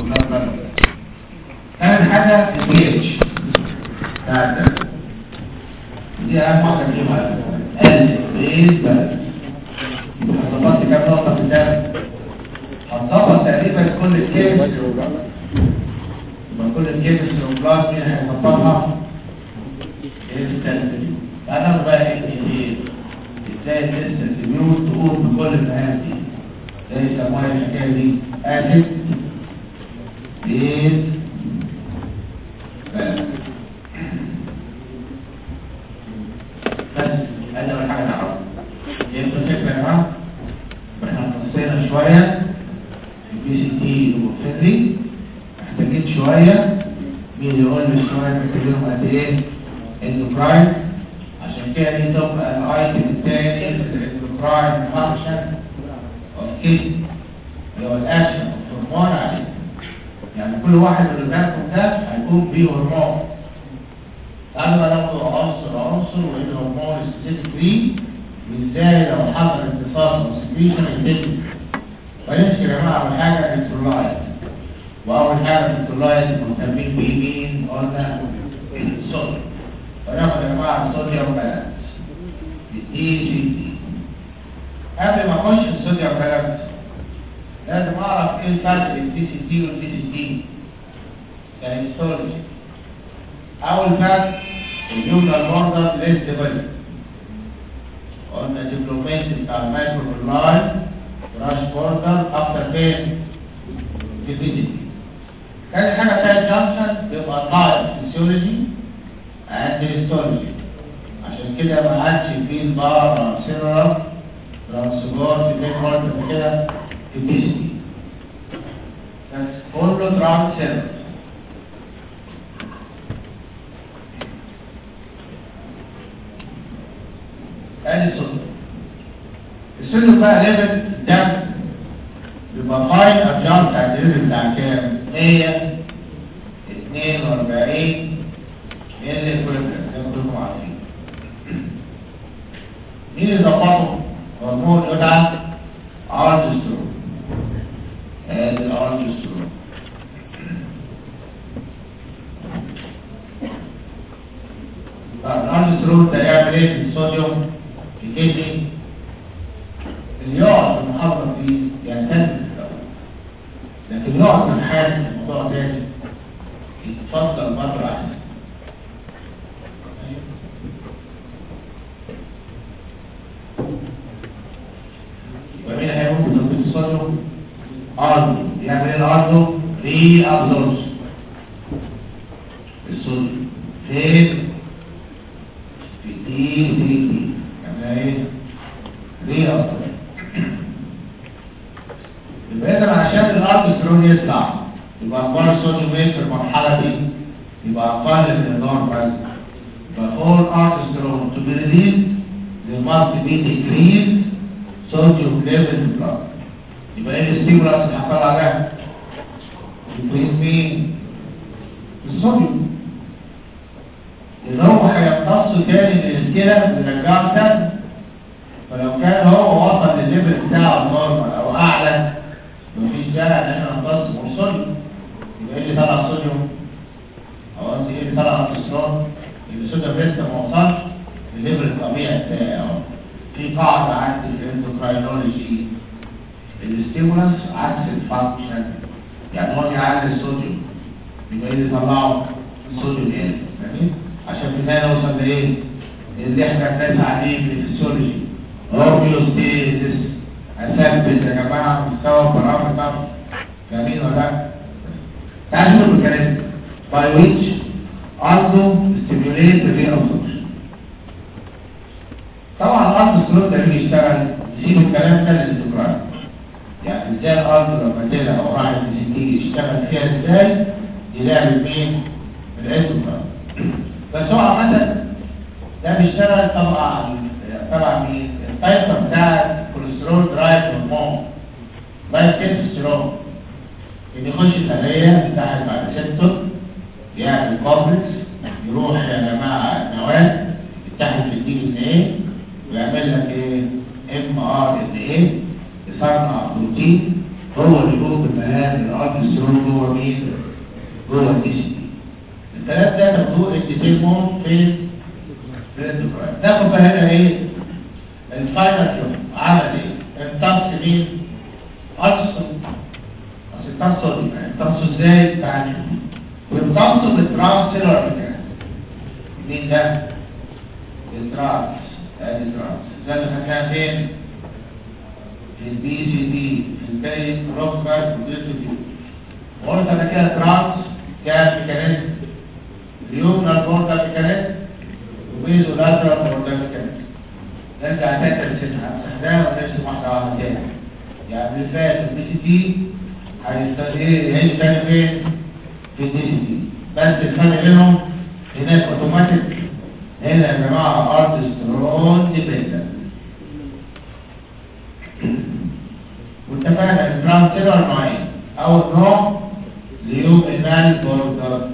ثالث حاجة البي اتش دي أهم واحدة فيها البريز بالانس هتظبط كام نقطة في الدم هتظبط تقريبا كل الكيمس يبقى كل الكيمس والبلاس مين هيظبطها الستاتين انا بقى ايه ازاي الانسنس الميوت تقوم بكل المهام دي زي يسموها الحكايه دي اسيد بيز بس هذا اول حاجه نعرفها يبقى الفكره يا جماعه احنا نصينا شويه البي سي تي وفري محتاجين شويه مين يقول لي شويه محتاجينهم قد ايه اندوكراين عشان كده دي تبقى الايتم الثاني الاندوكراين فانكشن اوكي اللي هو الاكشن هرمون عليه يعني كل واحد من قدامكم ده هيكون فيه هرمون قبل ما ناخد عنصر عنصر وايه الهرمون سبيسيفيك ليه وازاي لو حصل امتصاص او سكريشن يتم فيمشي يا جماعه اول حاجه الكترولايت واول حاجه الكترولايت مهتمين بيه مين قلنا الصوديوم فناخد يا جماعه الصوديوم بالانس الاي جي تي قبل ما اخش الصوديوم بالانس لازم اعرف ايه الفرق بين الدي سي تي والدي سي تي كهيستولوجي اول فرق اليومنال بوردر ليس ديفلوب قلنا ديفلوبمنت بتاع المايكرو لاين راش بوردر افتر فين في الدي سي تي تاني حاجه بتاعت جانكشن بيبقى تايب فيسيولوجي اند هيستولوجي عشان كده ما عادش فيه البارا سيرر ترانسبورت في بين كده في الدي سي تي بس كله ترانس سيرر ادي الصوت السلم بقى ليفل دم يبقى فاين ارجان بتاع الليفل بتاع كام 100 42 اللي كل زي ما كلكم عارفين مين اللي ظبطه هرمون يدعى ارجسترون ادي الارجسترون الارجسترون ده يعمل ايه في الصوديوم في كدني اللي يقعد في المحاضرة دي ينتهي لكن يقعد من حال الموضوع تاني يتفضل مرة واحدة ومين هيقوم بتطبيق الصوديوم؟ أرضو يعمل ايه الأرضو؟ ري أبزوربشن الصوديوم فين؟ في دي دي دي يعني ايه؟ ري أبزوربشن يبقى إذا عشان الأرض يطلع يبقى أخبار الصوديوم ايه في المرحلة دي؟ يبقى أقل من النورم بريزنت يبقى all aldosterone to be released they must be decreased sodium level in blood يبقى ايه الستيمولاس اللي هحصل عليها؟ decrease مين؟ الصوديوم اللي هو هيمتص تاني من الكلى ويرجعه تاني فلو كان هو وصل للليفل بتاعه نورمال او اعلى مفيش داعي ان احنا نمتص من صوديوم يبقى ايه اللي طلع صوديوم؟ او قصدي ايه اللي طلع التسترون؟ يبقى الصوديوم لسه ما وصلش للليفل الطبيعي بتاعه في قاعدة عند الاندوكراينولوجي الاستيمولانس عكس الفانكشن يعني هو بيعلي الصوديوم يبقى ايه اللي طلعه الصوديوم ايه فاهمين عشان في النهايه نوصل لايه اللي احنا بنسعى عليه في الفسيولوجي هوميوستيزيس اثبت يا جماعه مستوى بارامتر فاهمين ولا لا تعالوا نشوف الكلام by which also stimulate the reabsorption طبعا الارض السلوك ده يجي يشتغل يسيب الكلام ده للاستقرار يعني ازاي الارض لما تلعب او راحت تيجي يشتغل فيها ازاي يلاعب مين الاستقرار بس هو عامة ده بيشتغل طبعا طبعا مين التايبر بتاع الكوليسترول درايف هرمون لايف كوليسترول اللي يخش الخلية بتاعت بعد سيبتور يعمل كومبلكس يروح يا جماعة نواة يتحد في الدي ان ايه ويعمل لك ايه ام ار ان ايه يصنع بروتين هو اللي يقوم بمهام الارتسترون جوه مين جوه الدي سي تي الثلاث ده تاخدوه الديتيلمون في الانتربرايز تاخد بقى هنا ايه الفاينل يوم عمل ايه امتص مين ارسل اصل امتصوا امتصوا ازاي تعالى وامتصوا بالترانسلر بتاعه مين ده الترانس ادي الترانس ده اللي خدناها فين في البي سي دي في البيت روكر والديستريبيوت وقلت انا كده ترانس كام ميكانيزم اليومنال بوردر ميكانيزم وبيزو لاترال بوردر ميكانيزم نرجع تاني للسنة هنستخدمها ونرسم واحدة واحدة تاني يعني اللي فات البي سي دي هيعيش تاني فين؟ في الدي سي دي بس الفرق بينهم هناك اوتوماتيك هنا يا جماعة ارتسترون ديبندنت واتفقنا ان الترانسفير نوعين اول نوع ليوم المال بوردر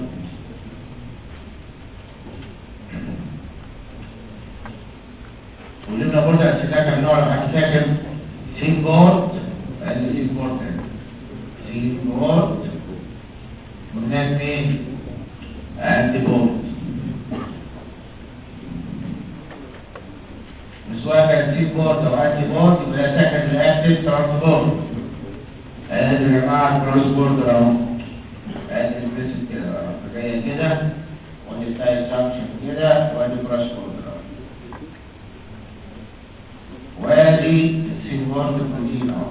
ولما بوردر السكاكة النوع اللي حكي فاكر سين بورد ادي سين بورد سين بورد وهناك مين انتي بورد سواء كان سين بورد او انتي بورد يبقى ده سكن الاكتف ترانسبورد ادي يا جماعه الكروس بورد اهو ادي البريس كده اهو جايه كده ودي ستايل سامشن كده وادي كروس بورد اهو وادي سين بورد بروتين اهو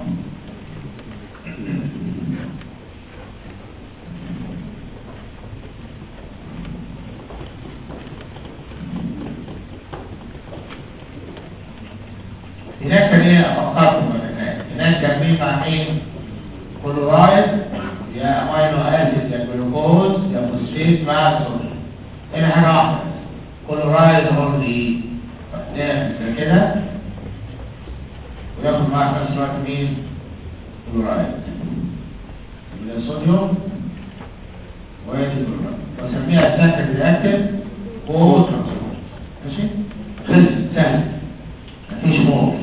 هناك كان ايه افكركم هناك هناك كان مين مع مين كلورايد يا امينو اسيد يا جلوكوز يا فوسفيت مع الصوديوم هنا حاجه واحده كلورايد اونلي نعمل كده وياخد معاه في نفس الوقت مين كلورايد يبقى الصوديوم وادي كلورايد بسميها سكند رياكتيف كو ترانسفورم ماشي خلص سهل مفيش مور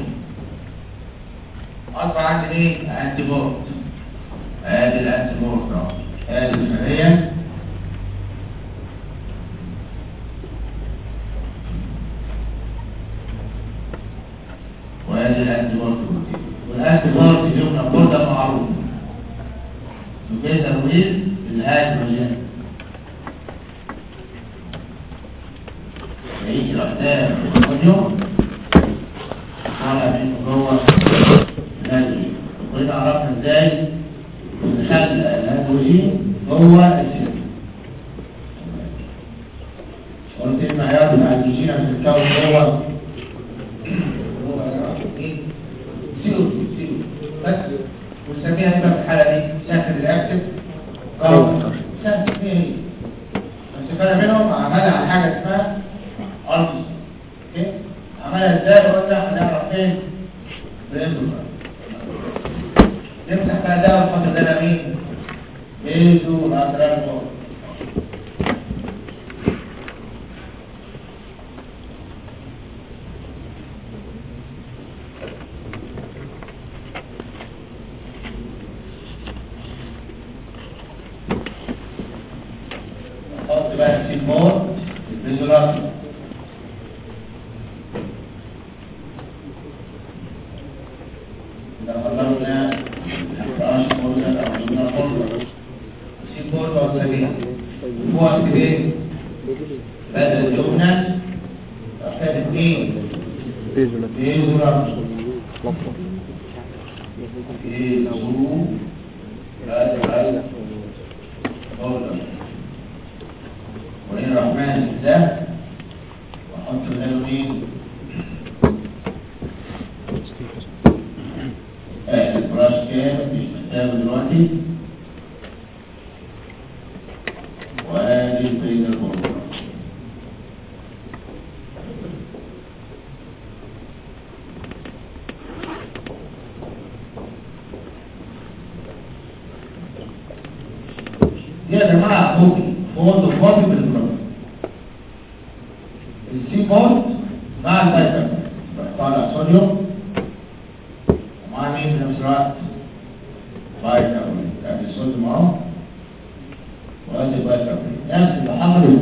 اصبح عندي ايه انتي بورد ادي الانتي بورد اهو ادي الخليه وادي الانتي بورد بروتين والانتي بورد اليوم بورد معروف وكده ويل الهيدروجين يعيش الاقدام الصوديوم على من جوه الهيدروجين وإذا عرفنا ازاي نخلي الهيدروجين جوه السيل قلت ايه معيار الهيدروجين عشان تتكون جوه سيو سيو بس ونسميها هنا في الحاله دي ساكن الاكتف كاربون ساكن ايه هي بس الفرق بينهم عملها على حاجه اسمها ارض اوكي عملها ازاي قلنا هنعرف فين بالاندوكراين نمسح بقى ده ونحط ده مين بيزو لاترال بول نحط بقى السيمون البيزو لاترال إذا قدرنا فراش مرسل أو جبنا مرسل سيبور وصلين هو أكتبين بدل الجبنة أحتاج اثنين بيزو رمز بيزو رمز قولا وإن الرحمن ده وأحط له مين الفراش كام مش محتاجه دلوقتي وادي بين الغرفة دي يا جماعة كوبي فوض كوبي بالبرد السي بورد مع الفيتامين طالع صوديوم ومع مين في نفس الوقت فيتامين يعني الصوديوم اهو صدي بايكر نفس اللي حصل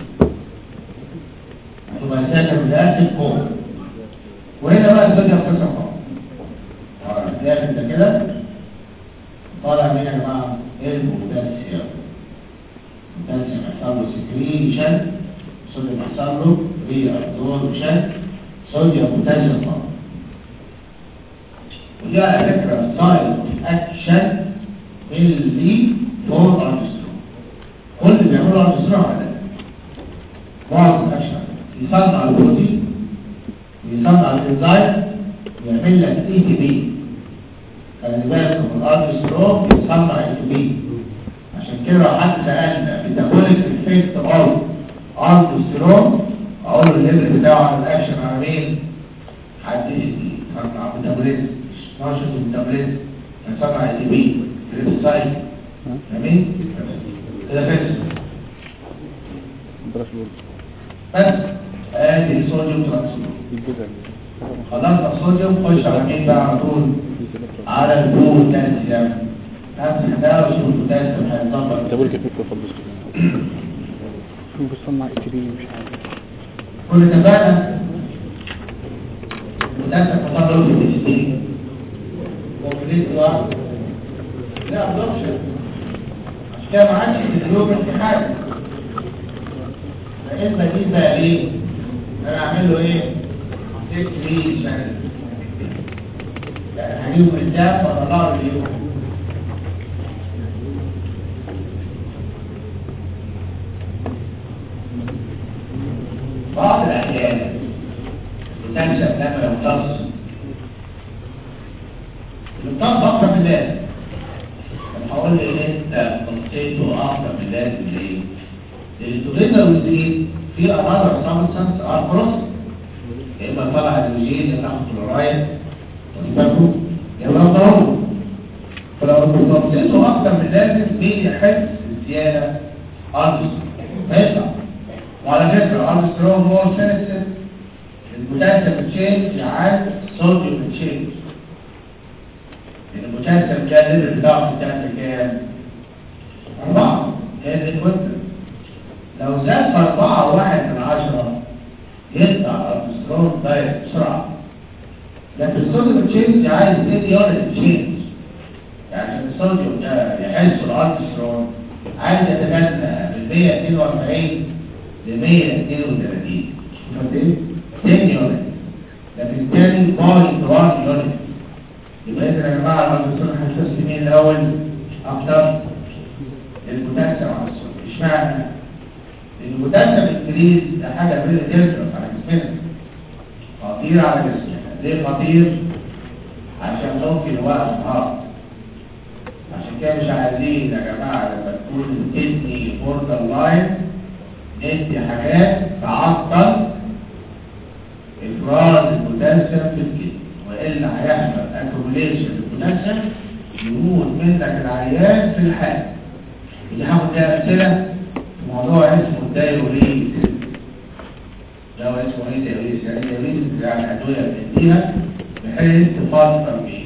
هتبقى ساكن بنفس الكون وهنا بقى الدنيا بتصل خالص هتلاقي انت كده طالع مين يا جماعه البوتاسيوم البوتاسيوم يحصل له سكريشن صوديوم يحصل له ري ابزوربشن صوديوم بوتاسيوم خالص ودي على فكره سايد اكشن اللي فور ارتسترون كل اللي بيعملوا ارتسترون على ده معظم الاكشن يصنع البروتين ويصنع الانزيم ويعمل لك اي تي بي خلي بالك من الارتسترون بيصنع اي تي بي عشان كده لو حد سالنا ميتابوليك افكت اوف ارتسترون اقول له الليفل بتاعه على الاكشن على مين؟ حد يصنع ميتابوليزم نشط الميتابوليزم يصنع اي تي بي كريبسايت جميل كده فيس بلاش برضه بس ادي الصوديوم ترانسفير الجزء خلصنا الصوديوم خش على مين بقى على طول على البوتاسيوم نفس ده وشوف البوتاسيوم هيتظبط تقول كيف تفضل بصنع اي تي بي مش عارف كل اتفقنا البوتاسيوم حصل له في التشتين وفي واحد لا ابزوربشن عشان كده ما عادش اليوم امتحان اما دي بقى ايه انا اعمل له ايه سكريشن يعني هجيبه من الدم واطلعه اليوم بعض الاحيان بتنشا لما يمتص يمتص اكتر من اللازم طب هقول لي إيه انت امتصيته اكتر من اللازم ليه؟ التوجيتر والزيت في another substance are processed يا اما طلع الزوجين يا تاخد كلورايد تفكوا يا اما ضروري فلو امتصيته اكتر من اللازم مين يحس بالزياده ارجس هيطلع وعلى فكره الارجسترون مور سنسيتيف البوتاسيوم تشينج عن الصوديوم تشينج البوتاسيوم كان الليفل بتاعه في الدم كام؟ أربعة هي الإكويبمنت لو زاد في أربعة واحد من عشرة يطلع الأرجسترون دايركت بسرعة لكن الصوديوم تشينج عايز 10 يونت تشينج يعني عشان الصوديوم ده يحس الأرجسترون عايز يتبنى من 142 ل 132 شوف ايه؟ 10 يونت لكن الثاني باي 1 يونت يبقى اذا يا جماعه الارجسترون حساس مين الاول اكتر البوتاسيوم على الصوديوم اشمعنى؟ البوتاسيوم انكريز ده حاجه فيري دينجرس على جسمنا خطير على جسمنا ليه خطير؟ عشان ممكن يوقف الهارت عشان كده مش عايزين يا جماعه لما تكون الكدني بوردر لاين ندي حاجات تعطل افراز البوتاسيوم في الكدني والا هيحصل اكوميليشن البوتاسيوم يموت منك العيان في الحال ودي هاخد فيها امثله في موضوع اسمه الدايوريز دواء اسمه ايه دايوريز يعني دايوريز يعني ادويه بنديها بحيث تفلتر بيه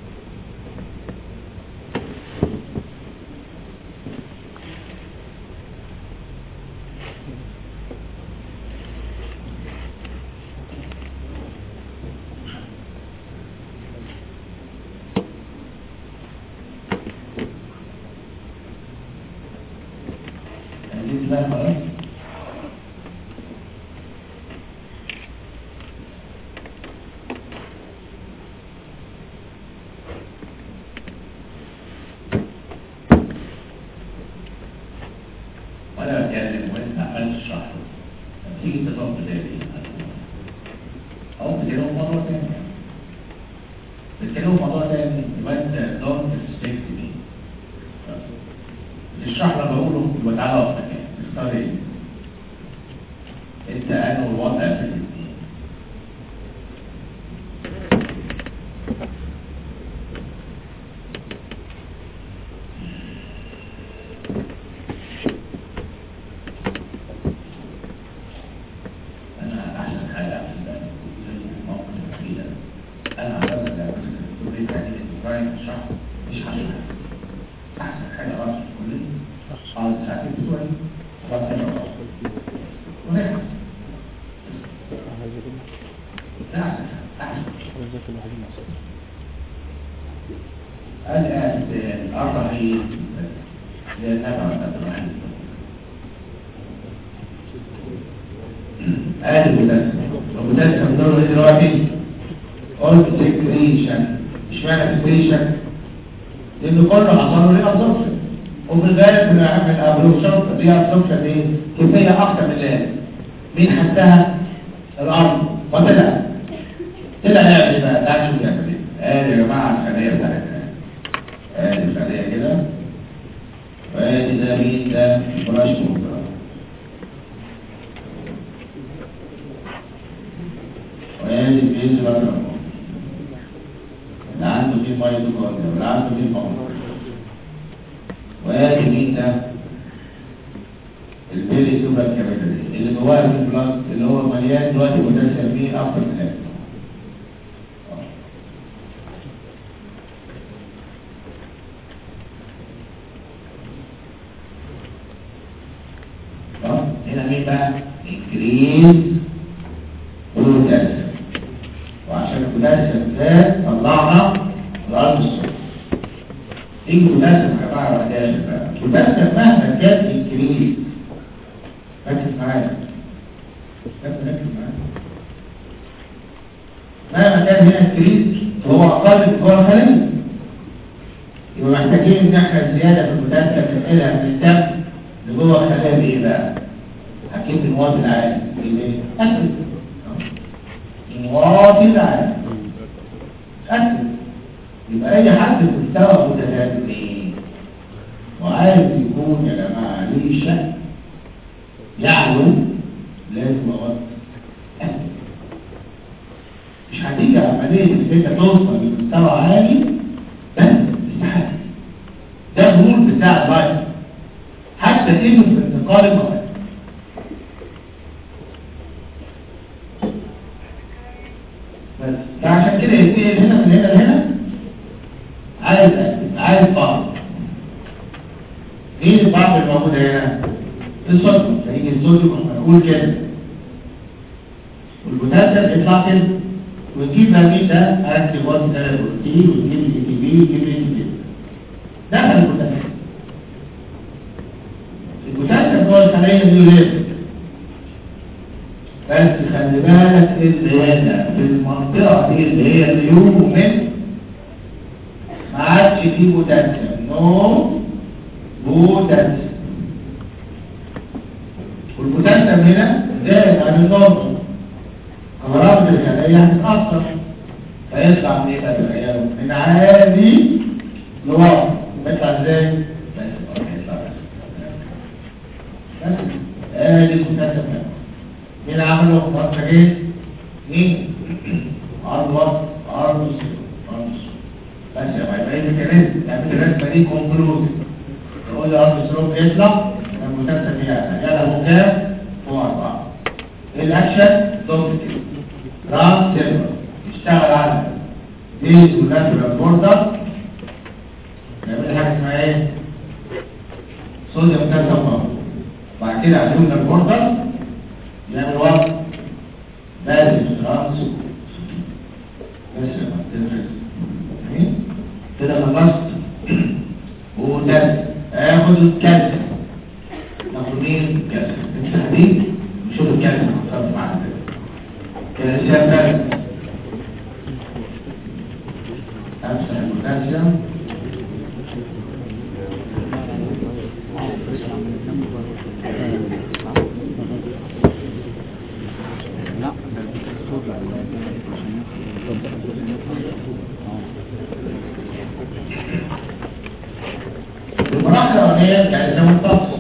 دي بقى خلاص وانا بتكلم وانت عمال تشرح له لما تيجي تضرب تاني او بتكلموا موضوع تاني بتكلموا موضوع تاني يبقى انت دونت ريسبكت مي تشرح له بقوله يبقى تعالى اقف مكانك تختار ايه؟ انت انا والوضع في الاثنين انا احسن حاجه في الموقف الاخير ده انا اعتقد ان الكليه يعني الديزاين الشرح مش حاجه احسن حاجه اصلا في الكليه اه ساعتين بتوع هي النبع بتاعت الواحد ادي البوتاسيوم البوتاسيوم دوره ايه دلوقتي قلت سكريشن اشمعنى سكريشن لان كله حصل له ري ابزوربشن وفي الغالب من من الابزوربشن ري ابزوربشن ايه كميه اكتر من اللازم مين حسها الارض وطلع طلع يعمل ايه بقى تعالوا نشوف يعمل ايه ادي يا جماعه الخليه بتاعتنا ادي الخليه كده وادي ده مين ده فلاش موتر وادي البيز بقى اللي عنده فيه مايتوكوندريا واللي عنده فيه فانجر وادي مين ده البيلي سوبر كابيتالي اللي جواه في البلاد اللي هو مليان دلوقتي بوتاسيوم فيه اكتر من اللازم طب هنا مين بقى؟ انكريز بوتاسيوم وعشان البوتاسيوم ده طلعنا الارض الصفر ايه البوتاسيوم يا جماعه ولا ده بقى البوتاسيوم مهما كان انكريز ركز معايا ركز ركز معايا مهما كان هنا انكريز فهو اقل من جوه الخليه يبقى محتاجين ان احنا زياده في البوتاسيوم ننقلها من الدم لجوه الخلايا بايه بقى؟ اكيد المواطن العالي بايه؟ اكل المواطن العالي اكل يبقى اي حد في مستوى متفاوت ايه؟ وعايز يكون يا جماعه ليه شك يعلو لازم اوقف اكل مش هتيجي عمليه ان انت توصل لمستوى عالي بس استحاله ده الرول بتاع اللايف حتى كلمة الانتقال المواد بس فعشان كده يبتدي هنا من هنا لهنا عايز عايز بعض ايه البعض الموجودة هنا؟ الصوديوم فيجي الصوديوم احنا نقول كده والبوتاسيوم يطلع كده وتجيب مين ده انتي بودي ده البروتين وتجيب الاي تي بي وتجيب الاي تي بي دخل البوتاسيوم البوتاسيوم جوه الخليه دي ليه بس خلي بالك اللي هنا في المنطقه دي اللي هي اليومن ما عادش فيه بوتاسيوم نو بوتاسيوم والبوتاسيوم هنا زائد عن النورمال قرارات الخليه هتتاثر فيطلع من ايه بقى تخيلوا من عادي لواطي يطلع ازاي؟ بس يطلع بس ادي المكتب مين عمله مرة جيد مين عرض وقت عرض بس يا باي باي كده تعمل الرسمه دي كونكلوز تقول لي عرض السلوك يطلع المكتب فيها يلا هو كام هو اربعه الاكشن ضغط كده رام سيرفر يشتغل على بيز ولاترال بوردر يعمل حاجه اسمها ايه صوديوم كالسيوم بعد كده عليهم البوردر يعمل وقت بارد خلاص بس كده خلصت وده اخد الكالسيوم ناخد مين الكالسيوم التحديد نشوف الكالسيوم هتصرف معانا كده كالسيوم بارد امسح البوتاسيوم المراحل الأولانية كانت زي منتصف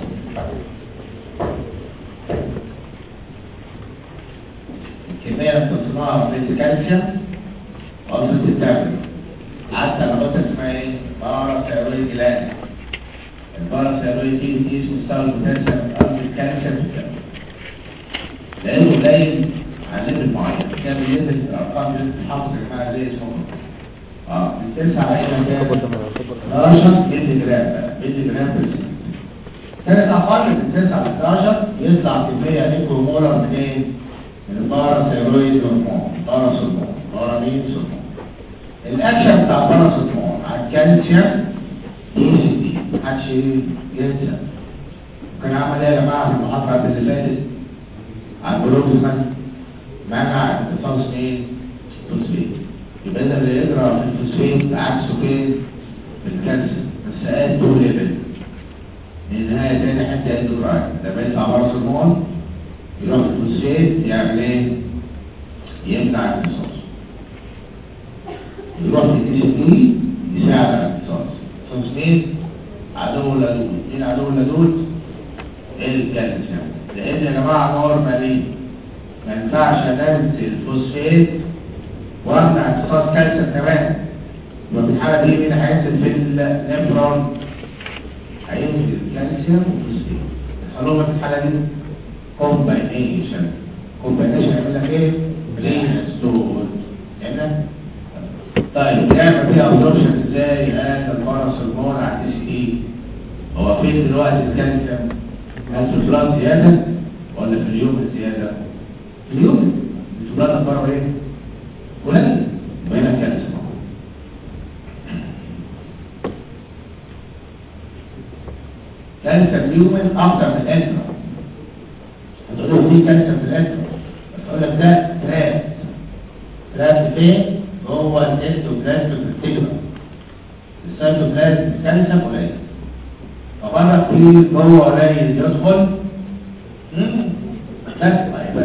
الكمية اللي بتصنعها في الكالسيوم وصلت الدم حتى نقطة اسمها ايه؟ بارا سيرويد جلاند البارا سيرويد دي بتقيس مستوى البوتاسيوم أو الكالسيوم في الدم لأنه قليل على ليفل معين كان بينزل في الأرقام اللي بتتحفظ يا جماعة زي اسمه اه بترسع على ايه كام 11 مللي جرام مللي جرام في السنة كانت اقل من 9 ل 11 يطلع كميه نيكرومولر من ايه؟ من الباراسيرويد هرمون باراسولمون بارامين سولمون الاكشن بتاع الباراسولمون على الكالسيوم اي سي تي محدش ينسى كان عمل ايه يا جماعه في المحاضره اللي فاتت على البلوكسمان منع امتصاص مين؟ فوسفين يبقى اذا اللي يقرا في الفوسفين عكسه فين؟ في الكالسيوم بس قال تو ليفل من النهايه تاني حته اندوكراين لما يطلع بره المول يروح في الفوسفين يعمل ايه؟ يمنع الامتصاص يروح في الدي سي دي يساعد على الامتصاص امتصاص مين؟ عدو اللدود مين عدو اللدود؟ الكالسيوم لان يا جماعه نورمالي ما ينفعش انزل فوسفات وامنع امتصاص كالسيوم كمان يبقى في الحاله دي مين هينزل في النفرون هينزل كالسيوم وفوسفات يحصلوا في الحاله دي كومباينيشن كومباينيشن يعمل لك ايه؟ ريستور يعني طيب بيعمل فيها ابزوربشن ازاي هذا الفرس المول على الدي سي اي هو فين دلوقتي الكالسيوم؟ هل في الفلان زياده ولا في اليوم الزياده؟ في اليوم الفلان اخباره ايه؟ قليل يبقى هنا كالسيوم كالسيوم اليومن اكتر من الانترا هتقول لي في كالسيوم في الانترا بس اقول لك ده تراب تراب فين؟ جوه الانتوبلازم التجرى السيتوبلازم الكالسيوم قليل فبره في جوه قليل يدخل مم، بس ما يبقاش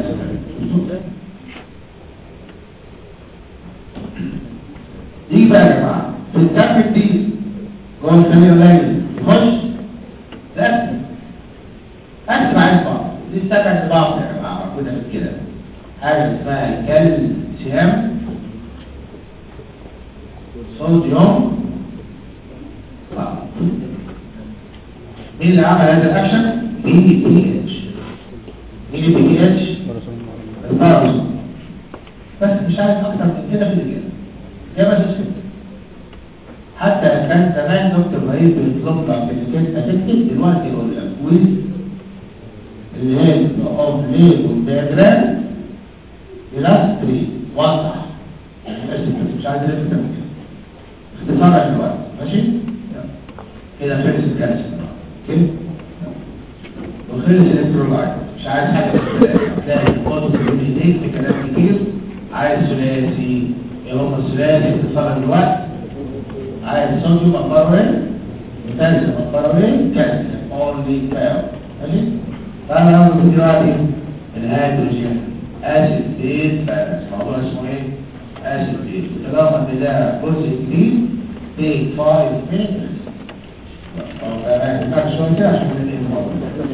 دي بقى يا جماعه في الكافيت دي جوه الخليه قليل يخش لا اكتب عايز بعض دي السبع بعض يا جماعه موجوده في كده حاجه اسمها الكالسيوم صوديوم آه. مين اللي عمل هذا الاكشن بي بي اتش مين البي بي اتش الباراسون بس مش عايز اكتر من كده في الجنة يا بس اسكت حتى كان زمان دكتور ابراهيم بيطلب لك الكلمه تكتب دلوقتي يقول لك ويز الليل اوف ليل والدياجرام يلاستري واضح مش عايز الف كده اختصارا دلوقتي ماشي كده خلص الكالسيوم كده وخلص الالكترولايت مش عايز حاجه تلاقي الفوتو في ايديك في كلام كتير عايز ثلاثي ايه هم الثلاثي اختصارا دلوقتي عايز صوديوم اخباره ايه كالسيوم اخباره ايه كالسيوم اونلي باور ماشي فانا هاخد دلوقتي الهيدروجين اسيد بيز بالانس موضوع اسمه ايه اسيد بيز بالاضافه ان ده جزء جديد take 5 minutes بعد شويه كده عشان ننهي الموضوع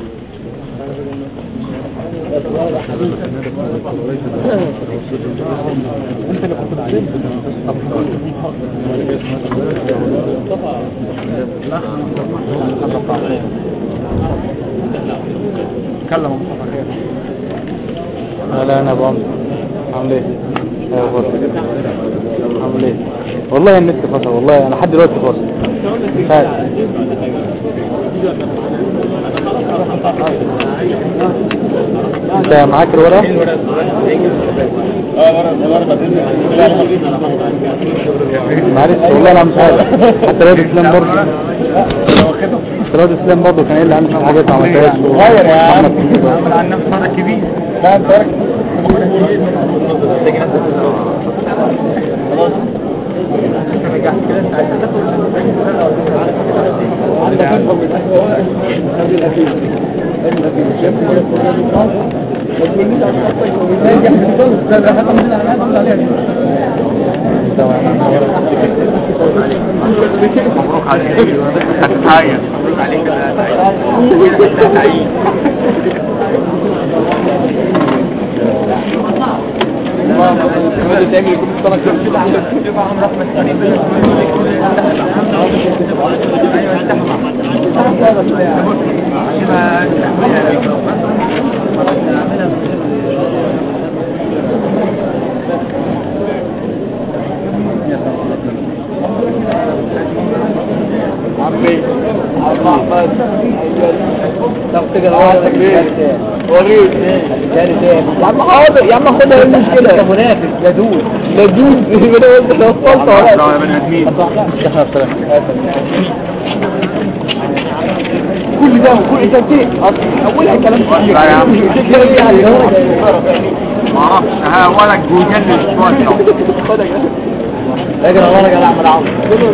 انت اللي كنت تكلم مصطفى خير لا انا ابو عمرو عامل ايه يا ابو عامل ايه والله النت فصل والله انا لحد دلوقتي فاصل مش عارف انت معاك الورقه معلش والله انا مش عارف حتى رياض اسلام برضه حتى رياض اسلام برضه كان قايل لي عني في حاجات ما عملتهاش صغير يا عم عمل عن نفسه فرق كبير لا انت فرق خلاص رجعت كده انت عايز مبروك عليك هتتعين مبروك عليك هتتعين عمي عم احمد تاخد كده وريد تاني تاني يا عم حاضر يا عم خدها ايه المشكله منافس لدود لدود يبقى انا قلت لو وصلت ولا يا بني ادمين صح لا الاسلام وكل انسان اولها كلام كتير لا يا عم. تتكلم فيها ما اعرفش ها ولد جوجل شويه اجرى ورا يا عم العمر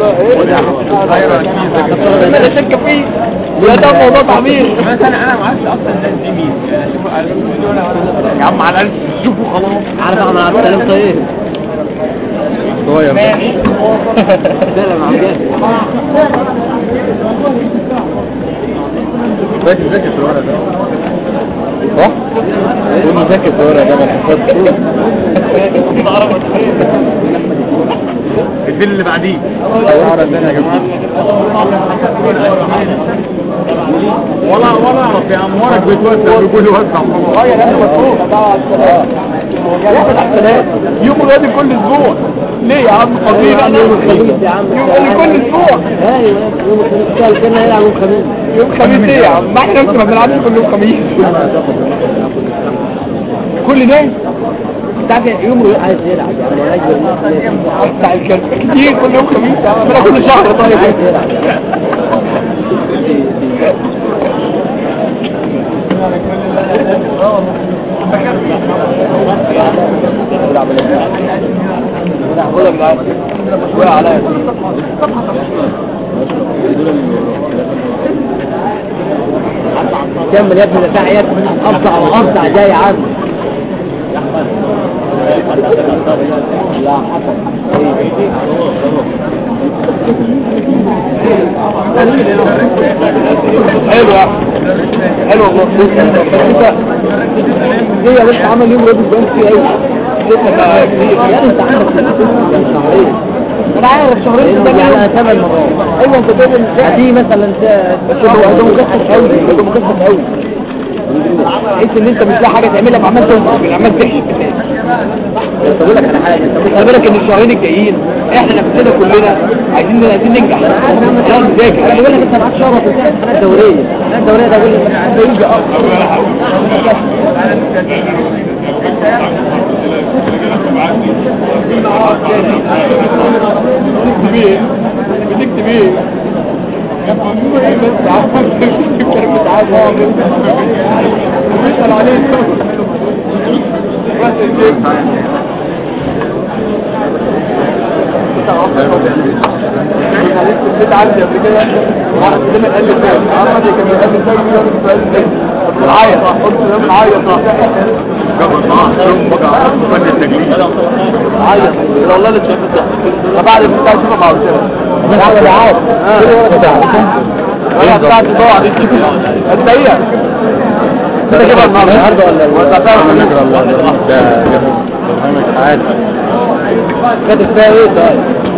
لا شك فيه ولا ده موضوع تعبير مثلا انا ما اعرفش اصلا الناس دي مين اشوف يا عم على الالف شوفوا خلاص عارف احمد عبد السلام طيب صغير سلام عم جاسم ذاكر ذاكر في الورق ده صح؟ قول له ذاكر في الورق ده ما تحفظش الدين اللي بعديه الورق ده يا جماعه ولا ولا اعرف يا عم ورق بيتوزع بيقول وزع اه يا ناس مفروض ياخد احسنات يوم الوادي كل اسبوع ليه يا عم فضيل يوم الخميس يا عم يوم الوادي كل اسبوع ايوه يوم الخميس كان هيلعب يوم الخميس يوم الخميس ايه يا عم ما احنا نفسنا ما بنلعبش كل يوم خميس كل ده انت عارف يوم الوادي عايز يلعب يعني بتاع الكلب كتير كل يوم خميس يا عم انا كل شهر طيب عايز يلعب كمل يا ابني ده ساعة افضع وافضع جاي يا عم حلو حلو والله انت ليه يا باشا عمل يوم رياضي بان فيه ايه لسه بقى كتير يعني انت عندك شهرين انا عارف شهرين ده يعني ثمان مرات ايوه انت تعمل دي مثلا انت بس هو ده مكثف قوي ده مكثف قوي تحس ان انت مش لاقي حاجه تعملها فعمال تنصب عمال تحشي بس اقول لك على حاجه انت خلي بالك ان الشهرين الجايين احنا نفسنا كلنا عايزين عايزين ننجح عايزين نذاكر خلي بالك انت معاك شهر وتنتهي الامتحانات الدوريه الامتحانات الدوريه ده اقول لك هيجي بتكتب ايه؟ بيسأل عليه البيت عندي قبل كده واحد كده قال لي فين عرفت كان قال لي فين بنعيط قلت له بنعيط قبل ما احكم بقى فن التجليد عيط والله اللي شايف ده فبعد ما بتاع شوفه مع الشيخ بعد ما عاد انا بتاعت ضاع دي الدقيقه انت كده النهارده ولا ده برنامج عادي كاتب فيها ايه طيب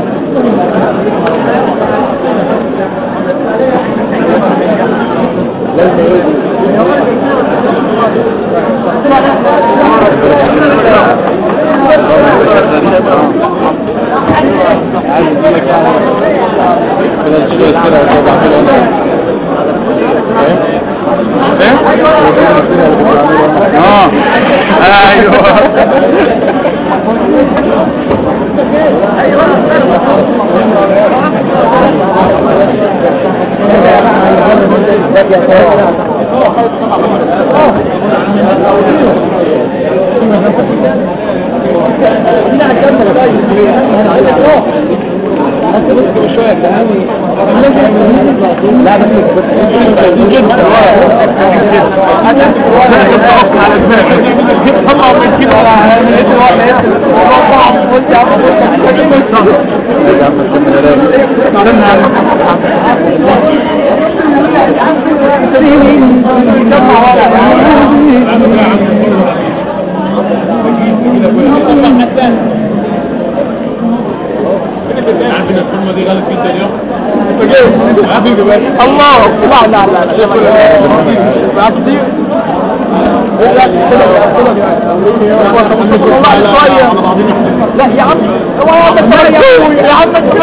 لازم ايه دي كده شوية كده وطبعا كده اه ايوه لا بس عارفين الفورمه دي غلط جدا اليوم الله لا لا لا لا كتير لا يا عم هو يا عم يا عم انت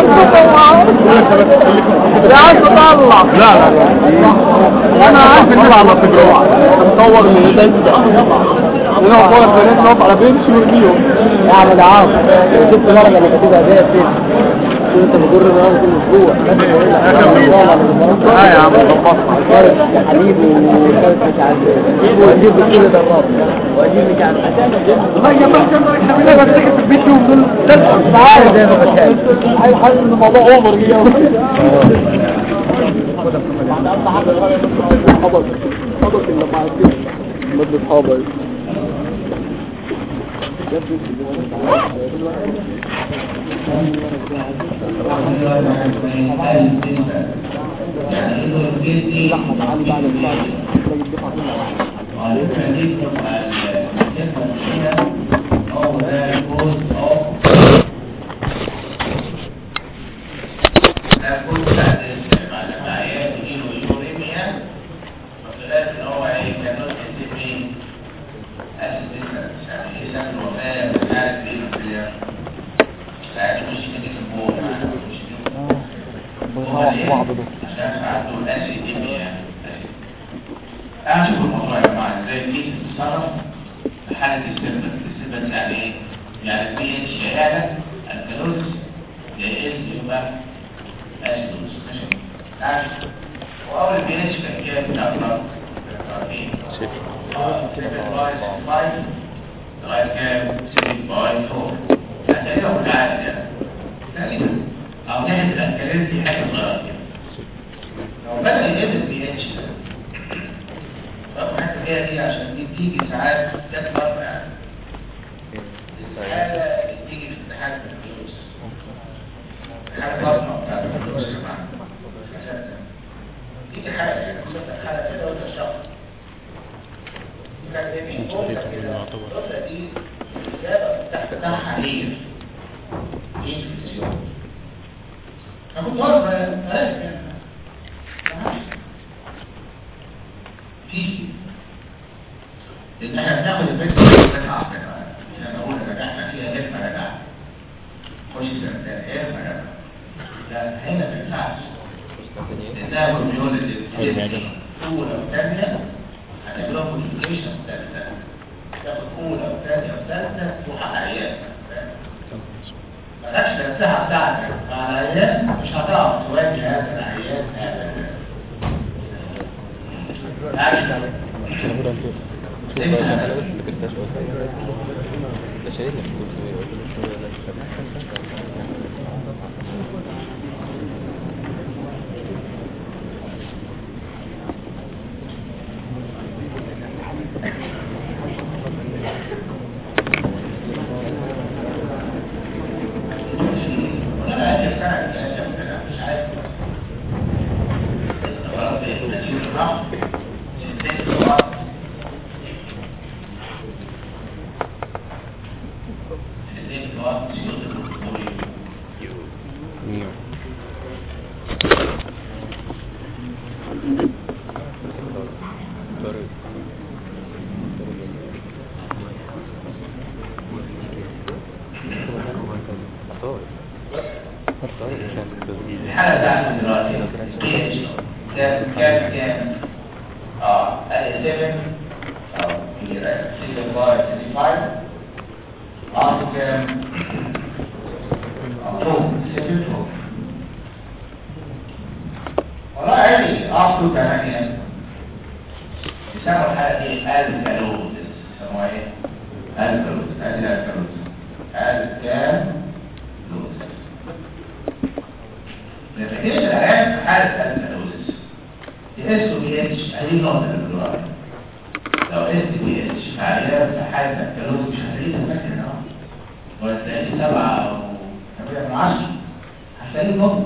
يا عم طلع لا لا انا عارف ان انا على تجربه مصور من ده انا بقول لك انا نقف على بين شنو فيهم يا عم ده عام شفت درجه اللي كاتبها دي انت بتضر معاهم كل اسبوع اه يا عم ظبطها حليب وكارت مش عارف ايه واجيب كل ده الرابط واجيب مش عارف والله يا جماعه كان رايح حبيبي بفتكر في البيت يوم دول ثلاث ساعات زي ما بتكلم عايز حاسس ان الموضوع اوفر كده حبط حبط اللي مع الكل مدة حابة يعني انه الجدي لحظة علي بعد البعض معلومة دي تبقى الكلمة فيها هو ده الجزء أو ده الجزء بتاع مع العيان يجيله يوريميا وخلاف ان هو ايه كان يكتب ايه اسيدنت يعني ايه سبب الوفاة مش عارف ايه مثلا ساعات مش كده الجمهور مش كده بعض ده عشان عنده الاسيديميا تعالوا نشوف الموضوع يا جماعه ازاي دي تتصرف في حاله السيرفس السيرفس يعني ايه؟ يعني البي اتش شهاده الكالوريز يقل يبقى اسيدوز ماشي تعالوا نشوف. واول البي اتش كان كام بتاع الضغط؟ ايه؟ اه 7 باي 5 لغايه كام؟ 6 باي 4 هتلاقيها متعادل يعني تقريبا او ناحيه الكالوريز دي حاجه صغيره كده لو بدأ يقل البي اتش ده طب حتى هي دي عشان دي بتيجي ساعات جت مرة يعني الحالة اللي بتيجي في امتحان الفلوس حالة بطنة بتاعت الفلوس يا جماعة عشان تيجي حالة كده مثلا حالة كده وانت شخص كان ايه في فرصة كده الفرصة دي الإجابة تحت بتاعها هي ايه الفيزيون أنا كنت واقف بلاش يعني في لان احنا بناخد البيت بتاع عشان اقول لك احنا فيها ليه ما رجع خش سنتين ايه ما رجع لا هنا ما ينفعش لانها كوميونيتي اولى وثانيه هتعملها كوميونيكيشن ثالثه تاخد اولى وثانيه وثالثه تروح على العيان مالكش الساعه بتاعتك مع العيان مش هتعرف تواجه هذا العيان ابدا الحالة بتاعت دلوقتي اتش كام كام كام اه ادي 7 او في 6 بار 65 اخر كام فوق 7 فوق والله عادي اخر 8 يسموا الحالة دي الكالوز يسموها ايه؟ الكالوز ادي الكالوز الكالوز نتيجة العلاج في حالة الكالوزيس تقيسه بي اتش أي نوع من الجرعة لو قست بي اتش عيان في حالة الكالوزيس مش هتلاقيه ساكن اهو ولا تلاقيه سبعة أو ثمانية من عشرة هتلاقيه نقطة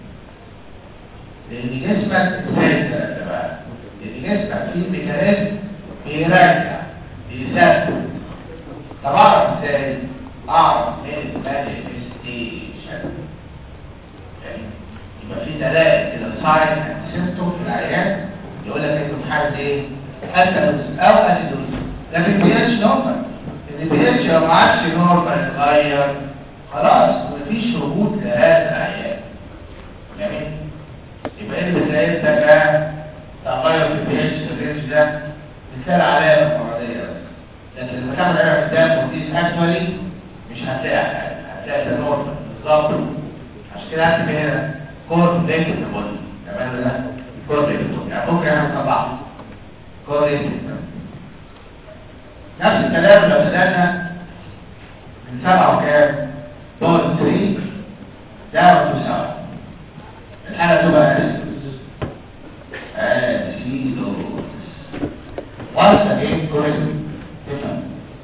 لأن جسمك ازاي الكلام بقى؟ لأن جسمك فيه ميكانيزم بيرجع بيثبت طب أعرف ازاي؟ أعرف من المانيفستيشن يبقى في دلائل كده ساين سيمتوم في العيان يقول لك انتوا في حاله ايه؟ اسيدوز او اسيدوز لكن بي اتش نورمال ان بي اتش لو ما عادش نورمال اتغير خلاص مفيش وجود لهذا العيان جميل يبقى ايه اللي تلاقيه ده تغير في البي اتش الرينج ده مثال علامه مرضيه بس لكن لما تعمل علامه قدام وتقيس اكشولي مش هتلاقي حاجه هتلاقي ده نورمال بالظبط عشان كده هكتب هنا كورليتد بودي تمام ولا لا كورليتد بودي يعني ممكن اعمل طبعا كورليتد نفس الكلام لو بدأنا من سبعة وكام دور 3 ده وتساوي الحالة تبقى اسيدوس اسيدوس once again correct تفهم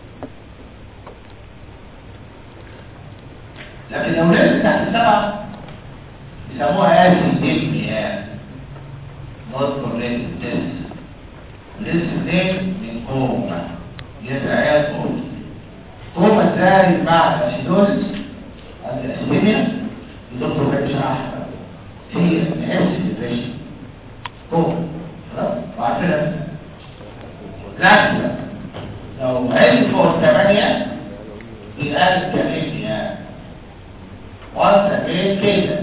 لكن لو نزل تحت السبعة يسموها اسيديميا not correct test لسه منين من كوما يتعيال كوما كوما ازاي مع الاسيدوزس الاسيديميا الدكتور بقى شرح هي نفس الدبريشن كوما خلاص وبعد كده لحظة لو عين فوق ثمانية يبقى الكلمة يعني وانت بين كده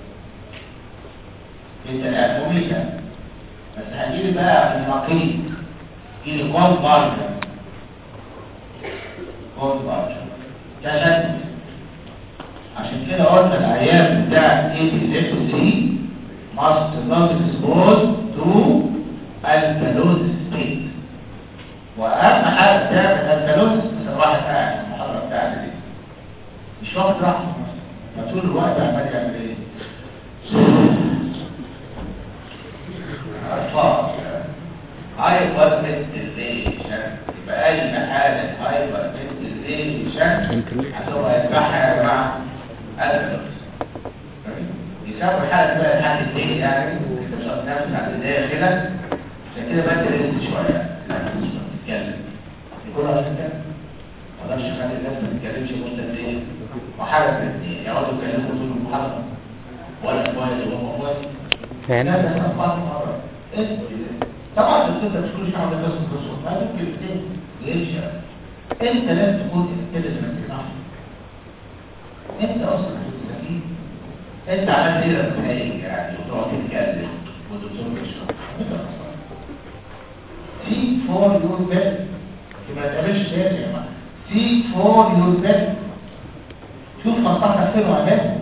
انت الأتوميكا بس هجيلي بقى في النقيض جيلي كون بارجر كون بارجر تشدد عشان كده قلت العيان بتاع اي بي زد سي must not expose to alkalosis state واهم حاجه تعمل الكالوريز بس الواحد قاعد في المحاضره بتاعتي دي مش واخد راحته ما طول الوقت عمال يعمل ايه اطفال هايبر فنتليشن يبقى اي حاله هايبر فنتليشن هتبقى يتبعها يا جماعه الكالوريز يسموا الحاله بقى الحاله التاني يعني انت مش هتنافس على البدايه كده عشان كده بقى تريست شويه تتكلم يكون عشان كده ما اقدرش اخلي الناس ما تتكلمش مده ايه وحاجه من الاثنين يقعدوا يتكلموا طول المحاضره ولا كويس ولا كويس فاهم؟ لا بس بعض المرات طبعا الدكتور مش كل شيء عامل بس الدكتور ما ممكن الاثنين ليش انت لازم تكون كده زي ما انت نعرف انت اصلا مستفيد انت عملت ايه لما تهيج يعني وتقعد تتكلم والدكتور بيشرح انت اصلا seek for your benefit يبقى تقابلش تاني يا جماعه seek for your benefit شوف مصلحتك فين وعملها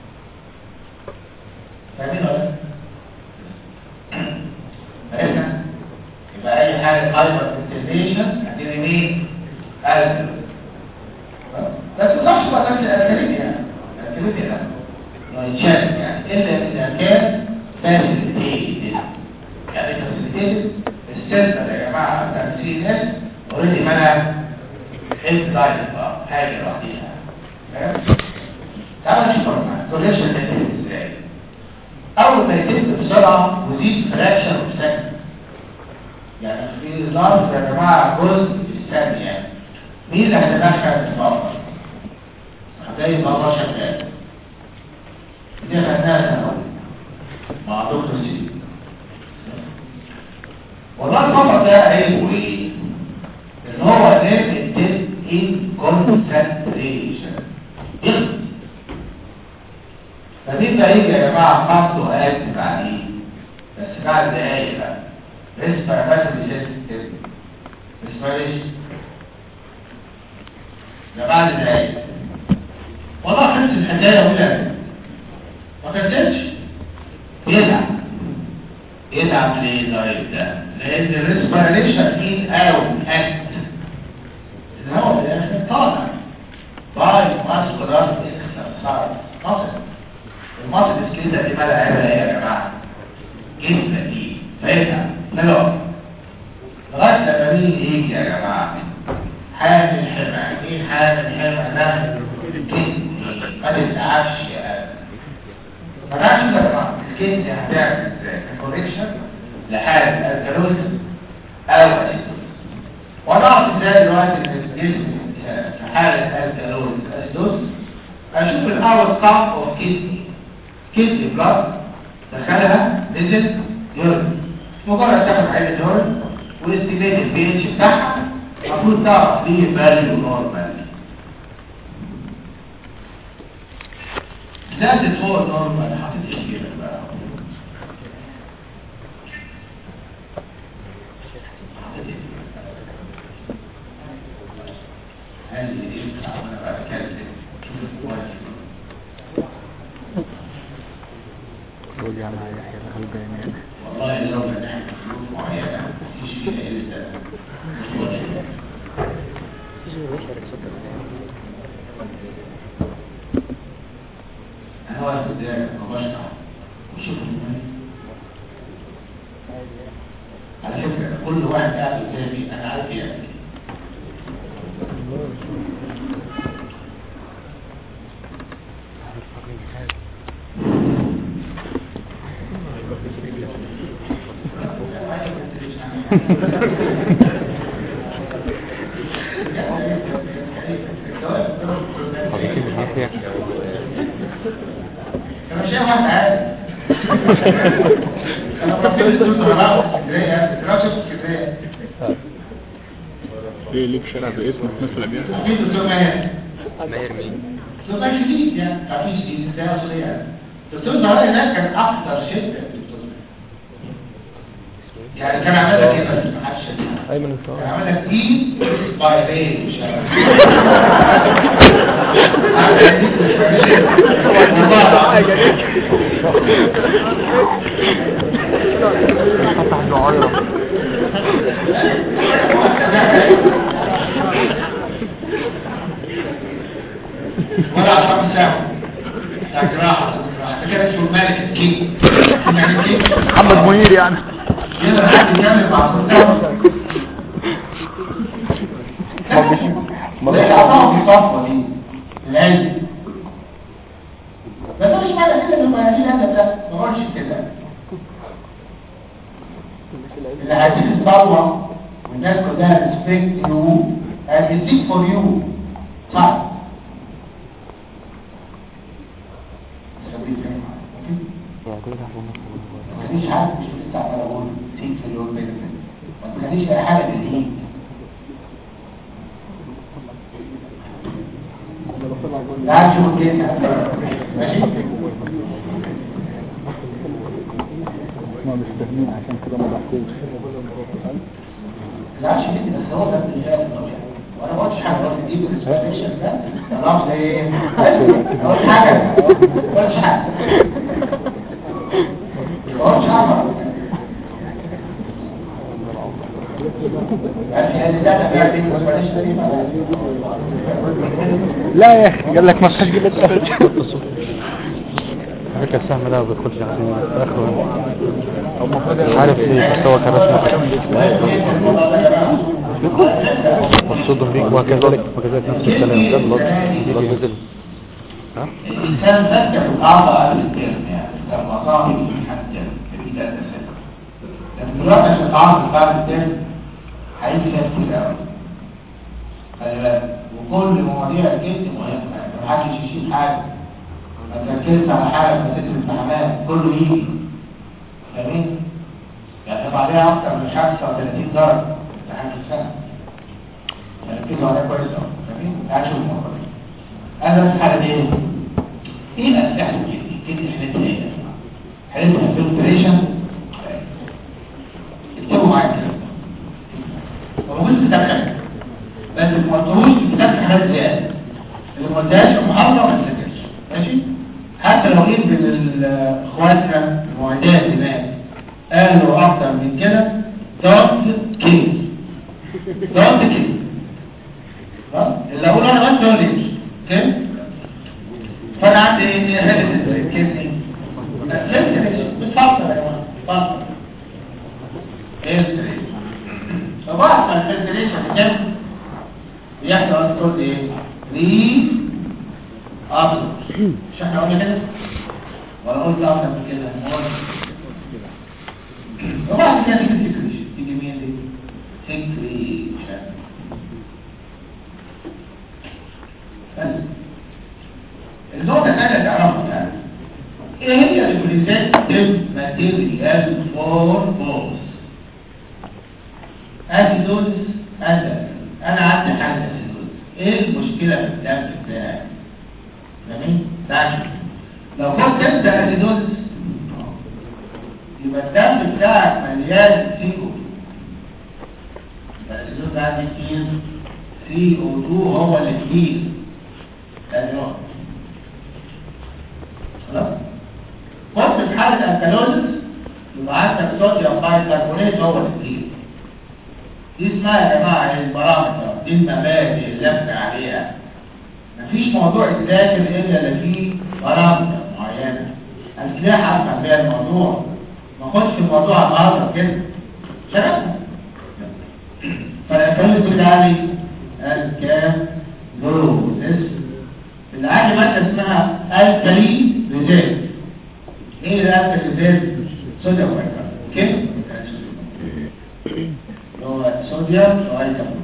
فاهمين ولا لا؟ فاهمنا يبقى اي حاجه هايبر انترفيشن هتبقى مين؟ الكل بس ما تروحش بقى نفس الالكاليميا يعني الالكاليميا لا ما يتشال يعني الا اذا كان فاسيليتيد يعني فاسيليتيد السيستم يا جماعه بتاع السي اس اوريدي منع انت دايت حاجه لوحديها فاهم؟ تعالوا نشوف الكوليكشن ده ازاي اول ما يتم بسرعه وزيد فراكشن اوف سكند يعني في ظرف يا جماعه جزء في الثانيه مين اللي هيتدخل في البفر؟ هتلاقي البفر شغال دي خدناها سنه مع دكتور سي والله البفر ده عيبه ايه؟ ان هو limited in concentration يخلص فبيبقى يجي يا جماعه خط قد عليه بس بعد دقايق بقى اسمع بس بسيستم اسمع ليش ده بعد دقايق والله خلص الحكايه ولا ما خلصتش يزعل يزعل ليه طيب ده لان الريسبيريشن مين اوت اكت ان هو في الاخر طالع باي ماسكولار اكسرسايز مصر المصر السكيزة دي مالها عيبها ايه يا جماعة جسمة دي فايتها حلو لغاية لما مين يجي يا جماعة حامل الحمى مين حامل الحمى ده الكدني ما تتعبش يا قلب ما تعرفش يا جماعة الكدني هتعمل ازاي كوريكشن لحالة الكالوز او اسيدوز ونعرف ازاي دلوقتي ان الجسم في حالة الكالوز اسيدوز اشوف الاول طعم اوف كدني كدني بلاد دخلها نزل يورين مجرد تاخد عين اليورين واستجابه البي اتش بتاعها المفروض تعرف ليه فاليو نورمال زادت فوق نورمال حطيت ايش كده بقى حطيت ايه قال لي ايه بتاع وانا بقى بكلم شوف الكواليتي انا واقف قدامك وبشرح وشوف المهم. على فكره كل واحد قاعد قدامي انا عارف يعمل ايه حضرتك مش عارف ايه انا مش واحد عادي انا بطلت الدكتور بقى في اسكندريه دراسه في اسكندريه ليه ليك شارع باسمك مثل ابيات في دكتور ماهر ماهر مين؟ دكتور ماهر شديد يعني تعرفين شديد ازاي اصل يعني دكتور زهراء هناك كان اكثر شده الدكتور يعني كان عامل لك ايه بس ما حدش يدري. ايمن كان عامل لك ايه باي باي مش عامل لك إيه فتح النعيرة ولا عشان ساعة ساعة جراحة جراحة كده اسمه الملك الكيك يعني الكيك محمد منير يعني يقدر حد يعمل مع سلطان ما بيحطهم في صفوة دي العلم بس مش معنى كده انه ما يجي هذا ده ما قولش كده اللي هتيجي تطلع والناس كلها ريسبكت يو هتديك فور يو صح خليك فاهم. أوكي؟ ما تخليش حد مش لسه عمال اقول سيك في اليوم بينفيت ما تخليش اي حاجه بالايد لا شوف كده ماشي ما مش فاهمين عشان كده ما بحكوش لا مش كده بس هو ده اللي جاي وانا ما قلتش حاجه قلت دي بالسبيشال ده خلاص زي ايه ما قلتش حاجه ما قلتش حاجه ما قلتش حاجه يعني اللي ده بقى دي بالسبيشال دي لا يا اخي قال لك ما فيهاش جلد فكرة السهم ده ما بيدخلش عشان اخره مش عارف ليه بس هو كان رسمه مقصود بيك وكذلك وكذلك نفس الكلام ده البلد البلد نزل ها الإنسان ذكر الأعضاء قبل الترم يعني لما صاحب حتى في بداية السنة لكن دلوقتي عشان تعرف بعد الترم هيجي فيها كتير قوي خلي بالك وكل مواضيع الجسم مهمة يعني ما حدش يشيل حاجة ما تركزش على حاجة في مسألة الامتحانات كله يجي جميل يعني يبقى عليها أكتر من 35 درجة امتحان في السنة ركزوا عليها كويس أوي جميل تعالوا نشوف الموضوع ده انا بس حالة ايه ايه الاسلحة دي دي حالتها ايه حالتها فلتريشن اكتبوا معايا كده هو موجود في الكتاب بس ما قلتوش في الكتاب في حالات زيادة اللي ما قلتهاش في المحاضرة ما تذاكرش ماشي حتى لو جيت من ال- اخواتنا المعدات هناك قالوا اكتر من كده ضغط كيس ضغط كيس خلاص؟ اللي اقول انا بس هو ليش اوكي فانا عندي ايه هيلث كيدني لسه ليش بتفصل يا جماعه بتفصل هيلث فبعد ما الفلتريشن كده بيحصل تقول ايه ري ابسط مش احنا قلنا كده ولا قلت اكتر من كده قلت. وبعد كده تيجي السكريشن تيجي مين دي سكريشن بس النقطة الثانية تعرفوا يعني ايه هي البريزنتيف ماتيريال فور بوث اسيدوز انا انا عندي حاجة اسيدوز ايه المشكلة في الدم بتاعي جميل تعال لو كنت انت اسيدوز يبقى الدم بتاعك مليان سي او 2 الاسيدوز ده عندي كتير سي او 2 هو اللي كتير ادي نقطة خلاص قلت في حالة الكالوريز يبقى عندك صوديوم بايكربونات هو الكتير دي اسمها يا جماعه البارامتر دي المبادئ اللي ابني عليها مفيش موضوع يتذاكر الا اللي فيه بارامتر معينه اسلحه افهم بيها الموضوع ما اخدش في الموضوع النهارده كده شرفنا فالأكل بتاعي الكام لوزس العادي مادة اسمها الكالي ريزيرف ايه الالكالي ريزيرف صوديوم بايكربونات كيف اللي هو صوديوم بايكربونات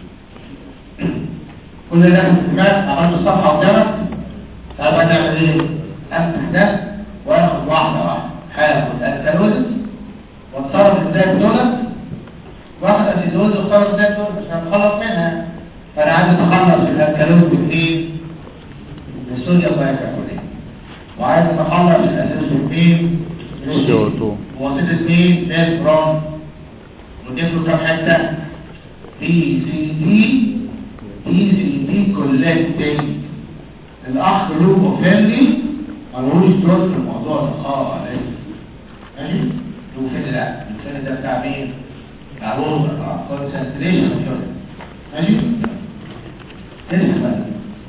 كل ده في الدماغ عملت الصفحه قدامك تعال بقى نعمل ايه افتح ده واخد واحده واحده هاخد الكالوزس واتصرف ازاي بدولت واخد اسيدوز واختار ازاي بدولت عشان اتخلص منها فانا عايز اتخلص من الكالوز باثنين بالصوديوم بايكربونات وعايز اتخلص من الاسيدوز باثنين CO2. ووسيط اثنين نيفرون ونضيف له كام حته دي سي دي دي سي دي كولكتنج الاخ لوبو فيلي ملوش دور في الموضوع ده خالص ماشي لوبو فيلي لا لوبو فيلي ده بتاع مين؟ بتاع الوزر اه كونسنتريشن ماشي تنسى بقى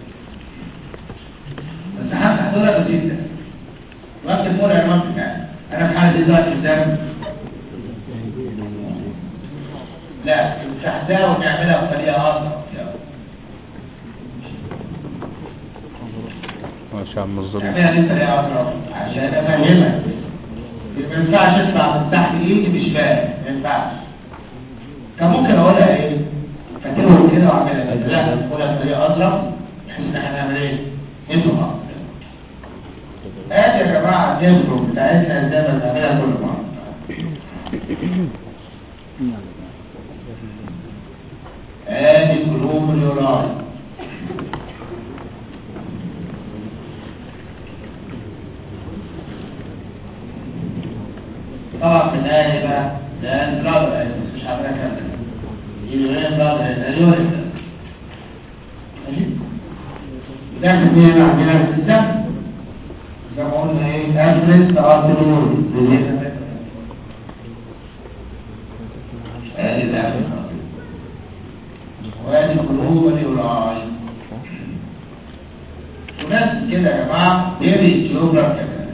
بس هفتح دول بسيط ده وقت المور يا جماعه بتاعي انا في حاله دلوقتي قدام لا نفتحها ونعملها بطريقه اصعب ماشي يا عم الظلم نعملها دي بطريقه اصعب عشان افهمك ما ينفعش ادفع من تحت ايدي مش فاهم ما ينفعش كان ممكن اقولها ايه فاكرهم كده واعملها كده لا اقولها بطريقه اصعب بحيث ان احنا نعمل ايه نفهم ادي يا جماعه الجبر بتاعتنا زي ما بنعملها كل مره ادي قلوب اليوراني طبعا في النهايه بقى ده البلاد مش عارفه كامل اليورين بلاد اليورين ماشي ده كمان عندنا في الدم زي ما قلنا ايه افرس تقدروا ادي الافرس وادي قلوب اليوراي وناس كده يا جماعه ديري جيوغرافيا كمان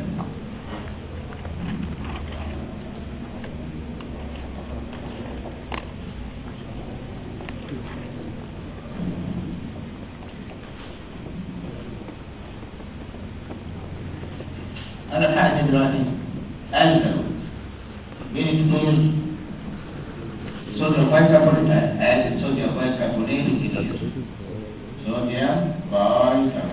انا في حاجه دلوقتي الف بين اثنين صوديوم بايكربونات ادي صوديوم بايكربونات كتير صوديوم بايكربونات